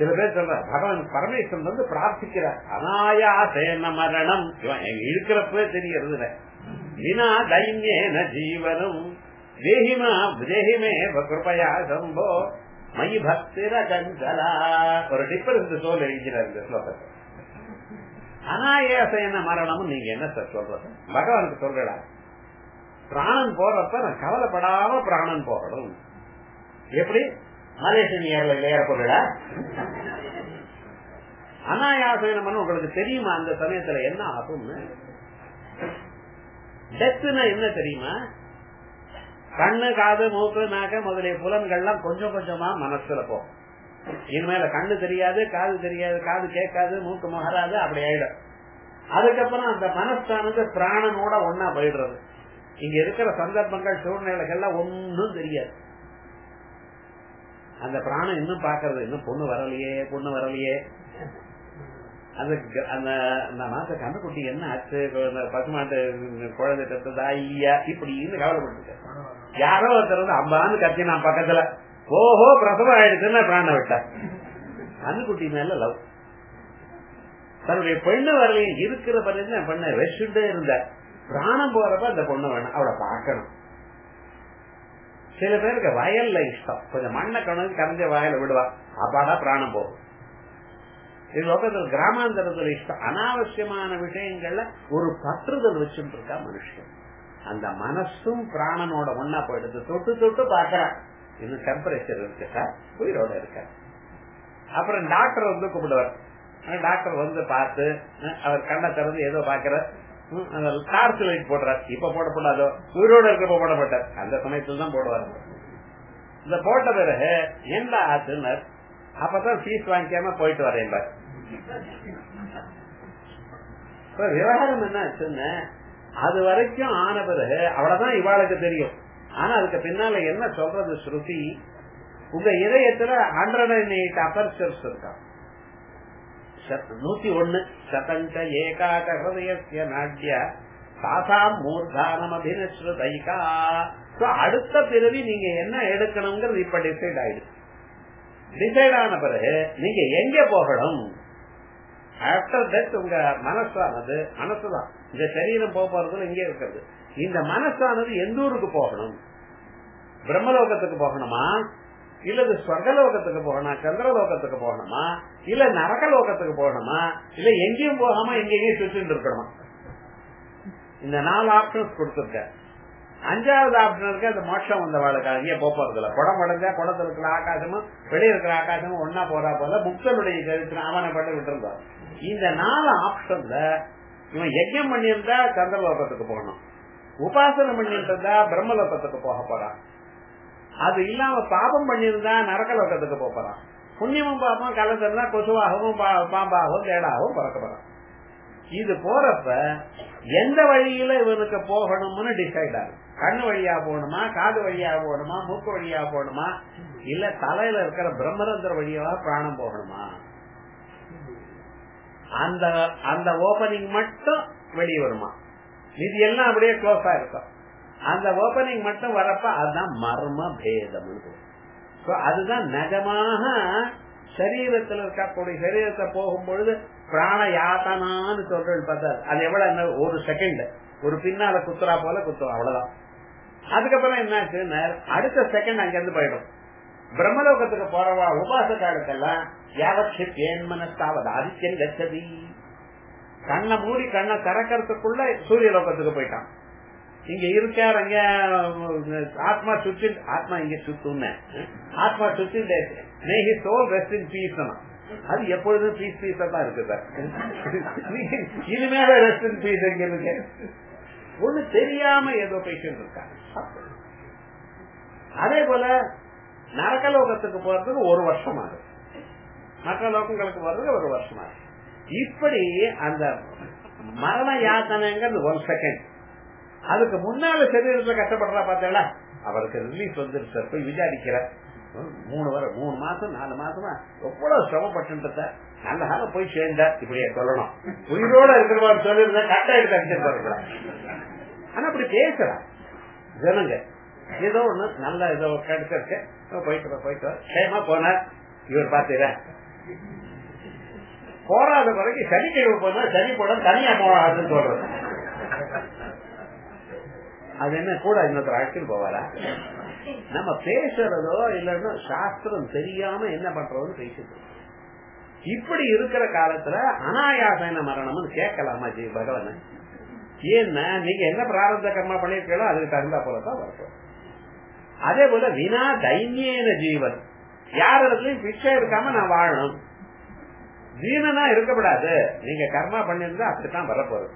சில பேர் சொல்ற பகவான் பரமேஸ்வரன் வந்து பிரார்த்திக்கிறார் அனாயாசேன மரணம் இவன் இழுக்கிறப்பவே தெரியறது வினா தைன்யேன ஜீவனம் தேஹிமா தேஹிமே கிருபயா சம்போ மயி பக்திர கஞ்சலா ஒரு டிஃபரன்ஸ் சோல் எழுதினார் இந்த ஸ்லோகத்தை அனாயாசேன மரணம் நீங்க என்ன சார் சொல்றது பகவானுக்கு சொல்றா பிராணன் போறப்ப நான் கவலைப்படாம பிராணன் போகணும் எப்படி மலேசியன் ஏர்ல ஏற போறா அனாயாசனம் உங்களுக்கு தெரியுமா அந்த சமயத்துல என்ன ஆகும்னு டெத்துனா என்ன தெரியுமா கண்ணு காது மூக்கு நாக்க முதலிய புலன்கள்லாம் கொஞ்சம் கொஞ்சமா மனசுல போகும் இனிமேல கண்ணு தெரியாது காது தெரியாது காது கேட்காது மூக்கு மகராது அப்படி ஆயிடும் அதுக்கப்புறம் அந்த மனசானது பிராணனோட ஒன்னா போயிடுறது இங்க இருக்கிற சந்தர்ப்பங்கள் சூழ்நிலைகள்லாம் ஒன்னும் தெரியாது அந்த பிராணம் இன்னும் பாக்குறது இன்னும் பொண்ணு வரலையே பொண்ணு வரலையே அந்த அந்த அந்த மாச கண்ணுக்குட்டி என்ன ஆச்சு பசுமாட்டு குழந்தை தத்ததா ஐயா இப்படின்னு கவலைப்பட்டு யாரோ ஒருத்தர் வந்து அம்பான்னு கத்தி நான் பக்கத்துல ஓஹோ பிரசவம் ஆயிடுச்சுன்னு பிராண விட்டா கண்ணுக்குட்டி மேல லவ் தன்னுடைய பெண்ணு வரலையே இருக்கிற பண்ண பண்ண வச்சுட்டே இருந்த பிராணம் போறப்ப அந்த பொண்ணு வேணும் அவளை பார்க்கணும் சில பேருக்கு வயல்ல இஷ்டம் கொஞ்சம் மண்ணை கணக்கு கரைஞ்ச வயல விடுவா அப்பாடா பிராணம் போகும் இது லோகத்தில் கிராமாந்தரத்துல இஷ்டம் அனாவசியமான விஷயங்கள்ல ஒரு பற்றுதல் வச்சுட்டு இருக்கா மனுஷன் அந்த மனசும் பிராணனோட ஒன்னா போயிடுது தொட்டு தொட்டு பாக்குறான் இன்னும் டெம்பரேச்சர் இருக்கா உயிரோட இருக்க அப்புறம் டாக்டர் வந்து கூப்பிடுவார் டாக்டர் வந்து பார்த்து அவர் கண்ணை திறந்து ஏதோ பாக்குற டார்ச் லைட் போடுறார் இப்ப போடப்படாதோ உயிரோட இருக்கப்ப போடப்பட்டார் அந்த சமயத்துல தான் போடுவார் இந்த போட்ட பிறகு என்ன ஆச்சுன்னு அப்பதான் ஃபீஸ் வாங்கிக்காம போயிட்டு வரேன் விவகாரம் என்ன ஆச்சுன்னு அது வரைக்கும் ஆன பிறகு அவ்வளவுதான் இவாளுக்கு தெரியும் ஆனா அதுக்கு பின்னால என்ன சொல்றது ஸ்ருதி உங்க இதயத்துல ஹண்ட்ரட் அண்ட் எயிட் அப்பர்ச்சர்ஸ் இருக்கா நூத்தி ஒண்ணு சதஞ்ச ஏகாக ஹிருதய நாட்டிய சாசாம் மூர்தானம் அபினஸ்ருதைகா அடுத்த பிறவி நீங்க என்ன எடுக்கணுங்கிறது இப்ப டிசைட் ஆயிடுச்சு டிசைட் ஆன பிறகு நீங்க எங்க போகணும் ஆப்டர் டெத் உங்க மனசானது மனசுதான் இந்த சரீரம் போக போறதுல இங்கே இருக்கிறது இந்த மனசானது எந்த ஊருக்கு போகணும் பிரம்மலோகத்துக்கு போகணுமா இல்லது ஸ்வர்கலோகத்துக்கு போகணும் சந்திரலோகத்துக்கு போகணுமா இல்ல நரகலோகத்துக்கு போகணுமா இல்ல எங்கேயும் போகாம எங்கேயும் சுற்றிட்டு இருக்கணுமா இந்த நாலு ஆப்ஷன்ஸ் கொடுத்துருக்க அஞ்சாவது ஆப்ஷன் இருக்கு அந்த மோட்சம் வந்த வாழ்க்கை அங்கேயே போறது இல்ல குடம் உடஞ்சா குடத்துல இருக்கிற ஆகாசமும் வெளியே இருக்கிற ஆகாசமும் ஒன்னா போறா போல முக்தனுடைய கருத்து அவனை பட்டு விட்டுருந்தான் இந்த நாலு ஆப்ஷன்ல இவன் யஜ்யம் பண்ணியிருந்தா சந்திரலோகத்துக்கு போகணும் உபாசனம் பண்ணிட்டு இருந்தா பிரம்மலோகத்துக்கு போக போறான் அது இல்லாம பாபம் பண்ணியிருந்தா நரக்கலோகத்துக்கு போறான் புண்ணியமும் பாப்பம் கலந்துருந்தா கொசுவாகவும் பாம்பாகவும் தேடாகவும் பிறக்க போறான் இது போறப்ப எந்த வழியில இவனுக்கு போகணும்னு டிசைட் ஆகும் கண்ணு வழியா போகணுமா காது வழியா போகணுமா மூக்கு வழியா போகணுமா இல்ல தலையில இருக்கிற பிரம்மரந்திர வழியா பிராணம் போகணுமா அந்த அந்த ஓபனிங் மட்டும் வெளியே வருமா இது எல்லாம் அப்படியே க்ளோஸா இருக்கும் அந்த ஓபனிங் மட்டும் வரப்ப அதுதான் மர்ம பேதம் அதுதான் நிஜமாக சரீரத்தில் இருக்கக்கூடிய சரீரத்தை போகும்பொழுது பிராண யாத்தனான்னு சொல்றது பார்த்தா அது எவ்வளவு ஒரு செகண்ட் ஒரு பின்னால குத்துறா போல குத்துறோம் அவ்வளவுதான் அதுக்கப்புறம் என்னாச்சு அடுத்த செகண்ட் அங்க இருந்து போயிடும் பிரம்மலோகத்துக்கு போறவா உபாசகாலுக்கெல்லாம் யாவட்சிப் ஏன் மனஸ்தாவது ஆதித்யன் கச்சதி கண்ணை மூடி கண்ணை திறக்கிறதுக்குள்ள சூரிய லோகத்துக்கு போயிட்டான் இங்க இருக்கார் அங்க ஆத்மா சுற்றி ஆத்மா இங்க சுத்தும் ஆத்மா சுத்தி நேஹி சோல் ரெஸ்ட் இன் பீஸ் அது எப்பொழுதும் பீஸ் பீஸா தான் இருக்கு சார் இனிமேல ரெஸ்ட் இன் பீஸ் எங்க இருக்கு ஒண்ணு தெரியாம ஏதோ பேஷண்ட் இருக்காங்க அதே போல நரகலோகத்துக்கு போறதுக்கு ஒரு வருஷம் ஆகும் மற்ற லோகங்களுக்கு போறதுக்கு ஒரு வருஷம் ஆகும் இப்படி அந்த மரண யாத்தனைங்கிறது ஒன் செகண்ட் அதுக்கு முன்னால சரீரத்துல கஷ்டப்படுறா பார்த்தா அவருக்கு ரிலீஃப் வந்துருச்சு போய் விசாரிக்கிற மூணு வர மூணு மாசம் நாலு மாசமா எவ்வளவு சிரமப்பட்டு நல்ல காலம் போய் சேர்ந்த இப்படியே சொல்லணும் உயிரோட இருக்கிறவாரு சொல்லிருந்தா கட்ட எடுத்து அடிச்சிருப்பாரு ஆனா அப்படி பேசுறான் ஜனங்க ஏதோ ஒண்ணு நல்ல ஏதோ கிடைச்சிருக்கு போயிட்டு போயிட்டு சேமா போனார் இவர் பாத்தீர போறாத பிறகு சனி கிழமை போனா சனி படம் தனியா போகாதுன்னு சொல்றது அது என்ன கூட இன்னொருத்தர் அழைச்சிட்டு போவாரா நம்ம பேசுறதோ இல்லைன்னா சாஸ்திரம் தெரியாம என்ன பண்றோம்னு பேசிட்டு இருக்கோம். இப்படி இருக்கிற காலத்துல அனாயாசன மரணம்னு கேட்கலாமா ஜி பகவான ஏன்னா நீங்க என்ன பிராரத்த கர்மா பண்ணிருக்கீங்களோ அதுக்கு தகுந்தா போலதான் வரட்டும் அதே போல வினா தைன்யேன ஜீவன் யார் இடத்துலயும் பிச்சை இருக்காம நான் வாழணும் தீனனா இருக்கப்படாது நீங்க கர்மா பண்ணிருந்தா அப்படித்தான் வரப்போறது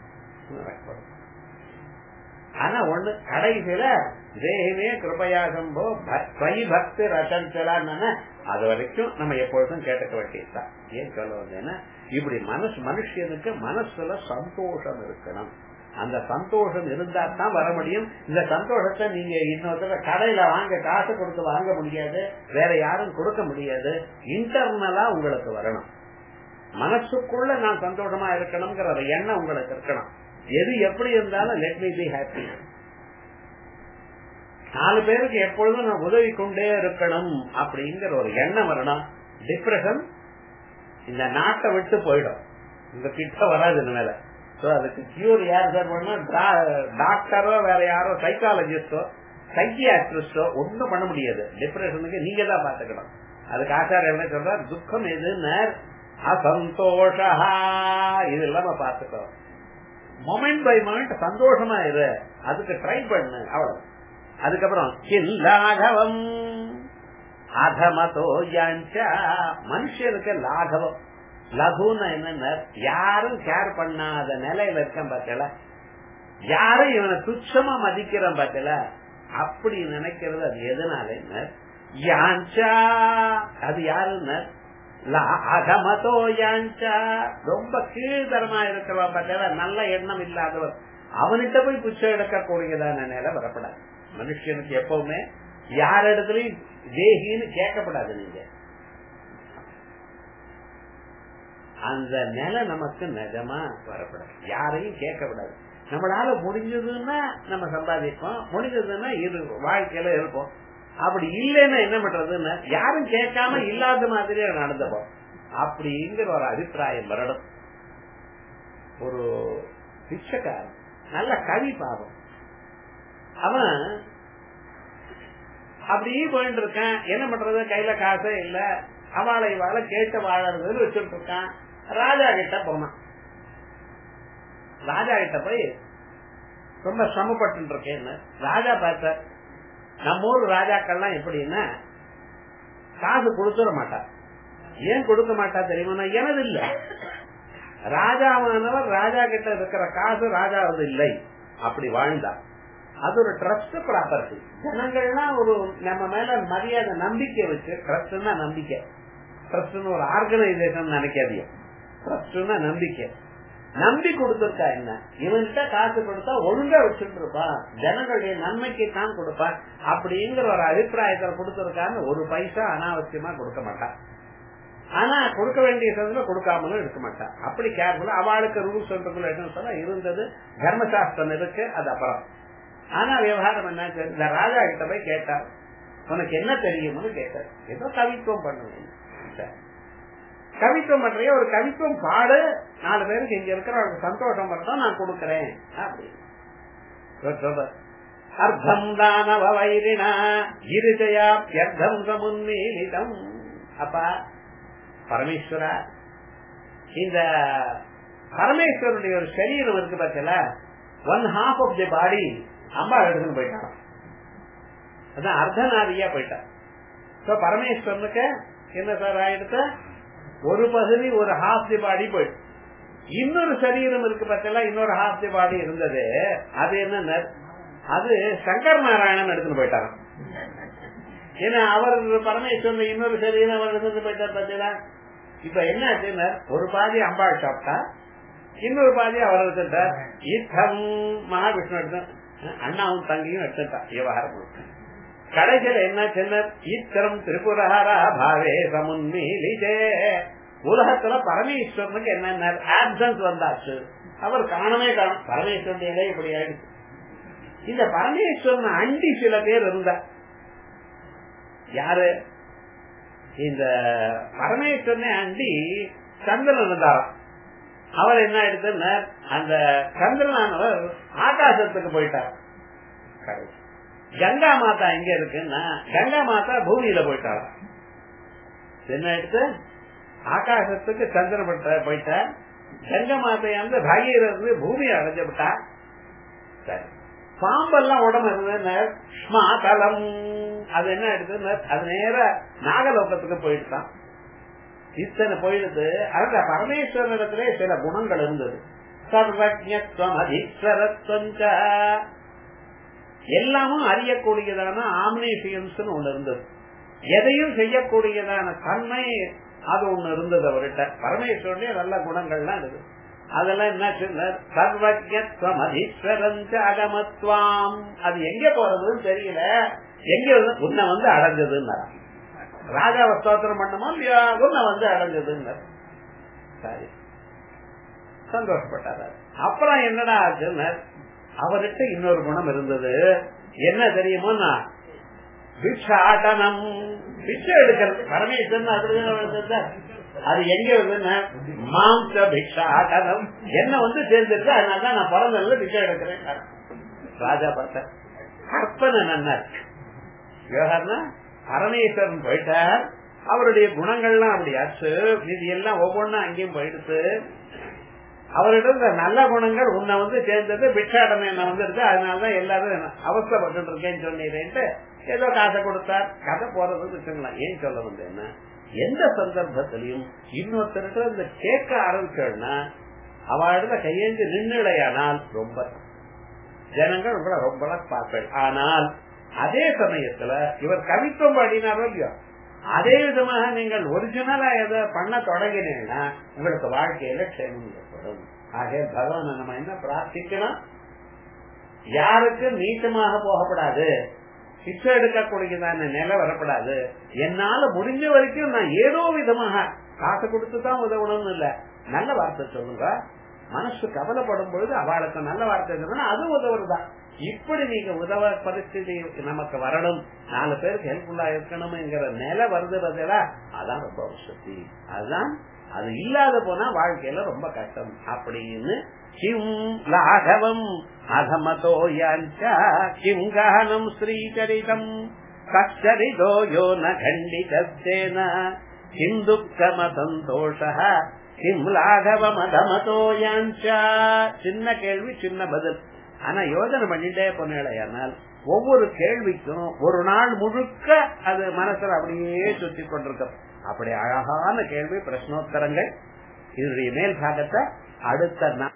ஆனா ஒண்ணு கடைசியில தேகமே கிருபையா சம்போ பக்தி பக்தி ரசஞ்சலான்னு அது வரைக்கும் நம்ம எப்பொழுதும் கேட்டுக்க வேண்டியதுதான் ஏன் சொல்ல வந்தேன்னா இப்படி மனசு மனுஷனுக்கு மனசுல சந்தோஷம் இருக்கணும் அந்த சந்தோஷம் இருந்தா தான் வர முடியும் இந்த சந்தோஷத்தை நீங்க இன்னொருத்தர கடையில வாங்க காசு கொடுத்து வாங்க முடியாது வேற யாரும் கொடுக்க முடியாது இன்டர்னலா உங்களுக்கு வரணும் மனசுக்குள்ள நான் சந்தோஷமா இருக்கணுங்கிற ஒரு எண்ணம் உங்களுக்கு இருக்கணும் எது எப்படி இருந்தாலும் லெட் மீ பி ஹாப்பி நாலு பேருக்கு எப்பொழுதும் நான் உதவி கொண்டே இருக்கணும் அப்படிங்கிற ஒரு எண்ணம் வரணும் டிப்ரெஷன் இந்த நாட்டை விட்டு போயிடும் இந்த கிட்ட வராது இந்த மேல சோ அதுக்கு கியூர் யார் சார் பண்ணா டாக்டரோ வேற யாரோ சைக்காலஜிஸ்டோ சைக்கியாட்ரிஸ்டோ ஒண்ணும் பண்ண முடியாது டிப்ரெஷனுக்கு நீங்க தான் பாத்துக்கணும் அதுக்கு ஆச்சாரம் என்ன சொல்ற துக்கம் எதுன்னு அசந்தோஷா இது இல்லாம பாத்துக்கோ மொமெண்ட் பை மொமெண்ட் சந்தோஷமா இரு அதுக்கு ட்ரை பண்ணு அவ்வளவு அதுக்கப்புறம் லாகவம் அதமதோ யாஞ்சா மனுஷனுக்கு லாகவம் லகுன்னு என்னன்னா யாரும் கேர் பண்ணாத நிலையில இருக்கான் பார்த்தல யாரும் இவனை துச்சமா மதிக்கிறான் பார்த்தல அப்படி நினைக்கிறது அது எதனால என்ன யாஞ்சா அது யாருன்னு அகமதோ யாஞ்சா ரொம்ப கீழ்தரமா இருக்கிறவன் பார்த்தா நல்ல எண்ணம் இல்லாதவர் அவன்கிட்ட போய் புச்சம் எடுக்கக்கூடியதான நிலை வரப்படாது மனுஷனுக்கு எப்பவுமே யார் இடத்துலயும் தேகின்னு கேட்கப்படாது நீங்க அந்த நிலை நமக்கு நிஜமா வரப்படாது யாரையும் கேட்கப்படாது நம்மளால முடிஞ்சதுன்னா நம்ம சம்பாதிப்போம் முடிஞ்சதுன்னா இது வாழ்க்கையில இருப்போம் அப்படி இல்லைன்னா என்ன பண்றதுன்னு யாரும் கேட்காம இல்லாத மாதிரியே நடந்துப்போம் அப்படிங்கிற ஒரு அபிப்பிராயம் வரணும் ஒரு பிச்சைக்காரன் நல்ல கவி பாவம் அவன் அப்படியே போயிட்டு இருக்கான் என்ன பண்றது கையில காசே இல்ல அவளை வாழ கேட்டு வாழறதுன்னு வச்சுட்டு இருக்கான் ராஜா கிட்ட போனான் ராஜா கிட்ட போய் ரொம்ப சிரமப்பட்டு இருக்கேன்னு ராஜா பார்த்த நம்ம ஊர் ராஜாக்கள்லாம் எப்படின்னா காசு கொடுத்துட மாட்டா ஏன் கொடுக்க மாட்டா தெரியுமா எனது இல்ல ராஜாவானவர் ராஜா கிட்ட இருக்கிற காசு ராஜாவது இல்லை அப்படி வாழ்ந்தா அது ஒரு ட்ரஸ்ட் ப்ராப்பர்ட்டி ஜனங்கள்லாம் ஒரு நம்ம மேல மரியாதை நம்பிக்கை வச்சு ட்ரஸ்ட்னா நம்பிக்கை ட்ரஸ்ட்னு ஒரு ஆர்கனைசேஷன் நினைக்காதீங்க ட்ரஸ்ட்னா நம்பிக்கை நம்பி கொடுத்திருக்கா என்ன இவன்கிட்ட காசு கொடுத்தா ஒழுங்கா வச்சுட்டு இருப்பான் ஜனங்களுடைய நன்மைக்கு தான் கொடுப்பான் அப்படிங்கிற ஒரு அபிப்பிராயத்துல கொடுத்திருக்கான்னு ஒரு பைசா அனாவசியமா கொடுக்க மாட்டான் ஆனா கொடுக்க வேண்டிய சதுல கொடுக்காமலும் இருக்க மாட்டான் அப்படி கேர்ஃபுல்லா அவளுக்கு ரூல்ஸ் என்ன சொன்னா இருந்தது தர்மசாஸ்திரம் இருக்கு அது அப்புறம் ஆனா விவகாரம் என்ன இந்த ராஜா கிட்ட போய் கேட்டார் உனக்கு என்ன தெரியும்னு கேட்டார் ஏதோ கவித்துவம் பண்ணுவேன் கவித்துவம் பண்றைய ஒரு கவித்துவம் பாடு நாலு பேருக்கு இங்க இருக்கிற சந்தோஷம் வரட்டும் நான் கொடுக்கறேன் அப்படின்னு அர்த்தம் தானவ வைரினா இருஜயாப்யர்த்தம் சமுன்னீலிதம் அப்பா பரமேஸ்வரா இந்த பரமேஸ்வருடைய ஒரு சரீரம் இருக்கு பார்த்தல one half of the body அம்பா எடுத்துன்னு போயிட்டான் அதான் அர்த்தநாதியா போயிட்டான் பரமேஸ்வரனுக்கு என்ன சார் ஆயிடுத்த ஒரு பகுதி ஒரு ஹாஃப் தி பாடி போயிட்டு இன்னொரு சரீரம் இருக்கு பார்த்தல இன்னொரு ஹாஃப் தி பாடி இருந்தது அது என்ன அது சங்கர் நாராயணன் எடுத்துன்னு போயிட்டாங்க ஏன்னா அவர் பரமேஸ்வரன் இன்னொரு சரீரம் அவர் எடுத்துட்டு போயிட்டார் பார்த்தீங்களா இப்ப என்ன ஆச்சுன்னா ஒரு பாதி அம்பாள் சாப்பிட்டா இன்னொரு பாதி அவர் எடுத்துட்டார் ஈத்தம் மகாவிஷ்ணு எடுத்த அண்ணாவும் தங்கியும் எடுத்துட்டா விவகாரம் கடைசியில என்ன சொன்னார் ஈத்தரம் திரிபுரஹாரா பாவே சமுன்மீலிஜே உலகத்துல பரமேஸ்வரனுக்கு என்ன ஆப்சன்ஸ் வந்தாச்சு அவர் காணவே காணும் பரமேஸ்வரன் இலை இப்படி ஆயிடுச்சு இந்த பரமேஸ்வரன் அண்டி சில பேர் இருந்தா யாரு இந்த பரமேஸ்வரனை அண்டி சந்திரன் இருந்தாராம் அவர் என்ன எடுத்துன்னா அந்த சந்திரனானவர் ஆகாசத்துக்கு போயிட்டார் கங்கா மாதா எங்க இருக்குன்னா கங்கா மாதா பூமியில போயிட்டார் என்ன எடுத்து ஆகாசத்துக்கு சந்திரன் போயிட்டார் கங்கா மாதையாந்து பாகீரது பூமியை அடைஞ்சு விட்டா சரி பாம்பெல்லாம் உடம்பு இருந்தது தலம் அது என்ன எடுத்து அது நேர நாகலோகத்துக்கு போயிட்டான் இத்தனை போயிடுது அந்த பரமேஸ்வரனிடத்திலே சில குணங்கள் இருந்தது சர்வஜத்வம் அதீஸ்வரத்வம் எல்லாமும் அறியக்கூடியதான ஆம்னேசியன்ஸ் ஒண்ணு இருந்தது எதையும் செய்யக்கூடியதான தன்மை அது ஒண்ணு இருந்தது அவர்கிட்ட பரமேஸ்வரனே நல்ல குணங்கள்லாம் இருக்கு அதெல்லாம் என்ன சொன்னார் சர்வஜத்வம் அதீஸ்வரஞ்ச அகமத்வாம் அது எங்க போறதுன்னு தெரியல எங்க உன்னை வந்து அடைஞ்சதுன்னா ராஜாவை ஸ்தோத்திரம் பண்ணுமோ இல்லையா உன்னை வந்து அடைஞ்சதுன்னு சரி சந்தோஷப்பட்டார் அப்புறம் என்னடா ஆச்சுன்னு அவர்கிட்ட இன்னொரு குணம் இருந்தது என்ன தெரியுமோன்னா பிக்ஷாட்டனம் பிச்சை எடுக்கிறது பரமேஸ்வரன் அது அது எங்க வருதுன்னா மாம்ச பிக்ஷாட்டனம் என்ன வந்து சேர்ந்துருக்கு அதனாலதான் நான் பிறந்ததுல பிச்சை எடுக்கிறேன் ராஜா பார்த்த கற்பனை நன்னா இருக்கு விவகாரம்னா பரமேஸ்வரன் போயிட்டார் அவருடைய குணங்கள்லாம் அப்படி ஆச்சு இது எல்லாம் ஒவ்வொன்றும் அங்கேயும் போயிடுச்சு அவரிடம் இந்த நல்ல குணங்கள் உன்னை வந்து சேர்ந்தது பிக்ஷாடனை என்ன வந்துருக்கு அதனாலதான் எல்லாரும் அவஸ்தப்பட்டு இருக்கேன்னு சொன்னீரேன்ட்டு ஏதோ காசை கொடுத்தார் கதை போறது வச்சுக்கலாம் ஏன் சொல்ல வந்தேன்னா எந்த சந்தர்ப்பத்திலையும் இன்னொருத்தருக்கு இந்த கேட்க ஆரம்பிச்சோம்னா அவளிடத்துல கையேந்து நின்றுடையானால் ரொம்ப ஜனங்கள் உங்களை ரொம்ப பார்ப்பேன் ஆனால் அதே சமயத்துல இவர் கவித்துவம் பாடினாரோ இல்லையோ அதே விதமாக நீங்கள் ஒரிஜினலா எதை பண்ண தொடங்கினீங்கன்னா உங்களுக்கு வாழ்க்கையில க்ஷேமம் ஏற்படும் ஆக பகவான் நம்ம என்ன பிரார்த்திக்கணும் யாருக்கு நீட்டமாக போகப்படாது பிச்சை எடுக்கக்கூடியதான நிலை வரப்படாது என்னால முடிஞ்ச வரைக்கும் நான் ஏதோ விதமாக காசு கொடுத்து தான் உதவணும்னு இல்ல நல்ல வார்த்தை சொல்லுங்க மனசு கவலைப்படும் பொழுது அவளுக்கு நல்ல வார்த்தை சொன்னா அது உதவுறதுதான் இப்படி நீங்க உதவ பரிஸ்திதி நமக்கு வரணும் நாலு பேருக்கு ஹெல்ப்ஃபுல்லா இருக்கணும்ங்கிற நிலை வருதுறதுல அதான் ரொம்ப சக்தி அதுதான் அது இல்லாத போனா வாழ்க்கையில ரொம்ப கஷ்டம் அப்படின்னு கிம் லாகவம் அதமதோ கிம் கஹனம் ஸ்ரீச்சரிதம் கச்சரிதோ யோ ந கண்டிதேன கிம் துக்கம சந்தோஷ கிம் லாகவம் அதமதோ சின்ன கேள்வி சின்ன பதில் ஆனா யோஜனை பண்ணிட்டே போனால் ஒவ்வொரு கேள்விக்கும் ஒரு நாள் முழுக்க அது மனசுல அப்படியே சுத்தி கொண்டிருக்கும் அப்படி அழகான கேள்வி பிரश्नோத்தரங்கள் இதனுடைய மேல் பாகத்தை அடுத்த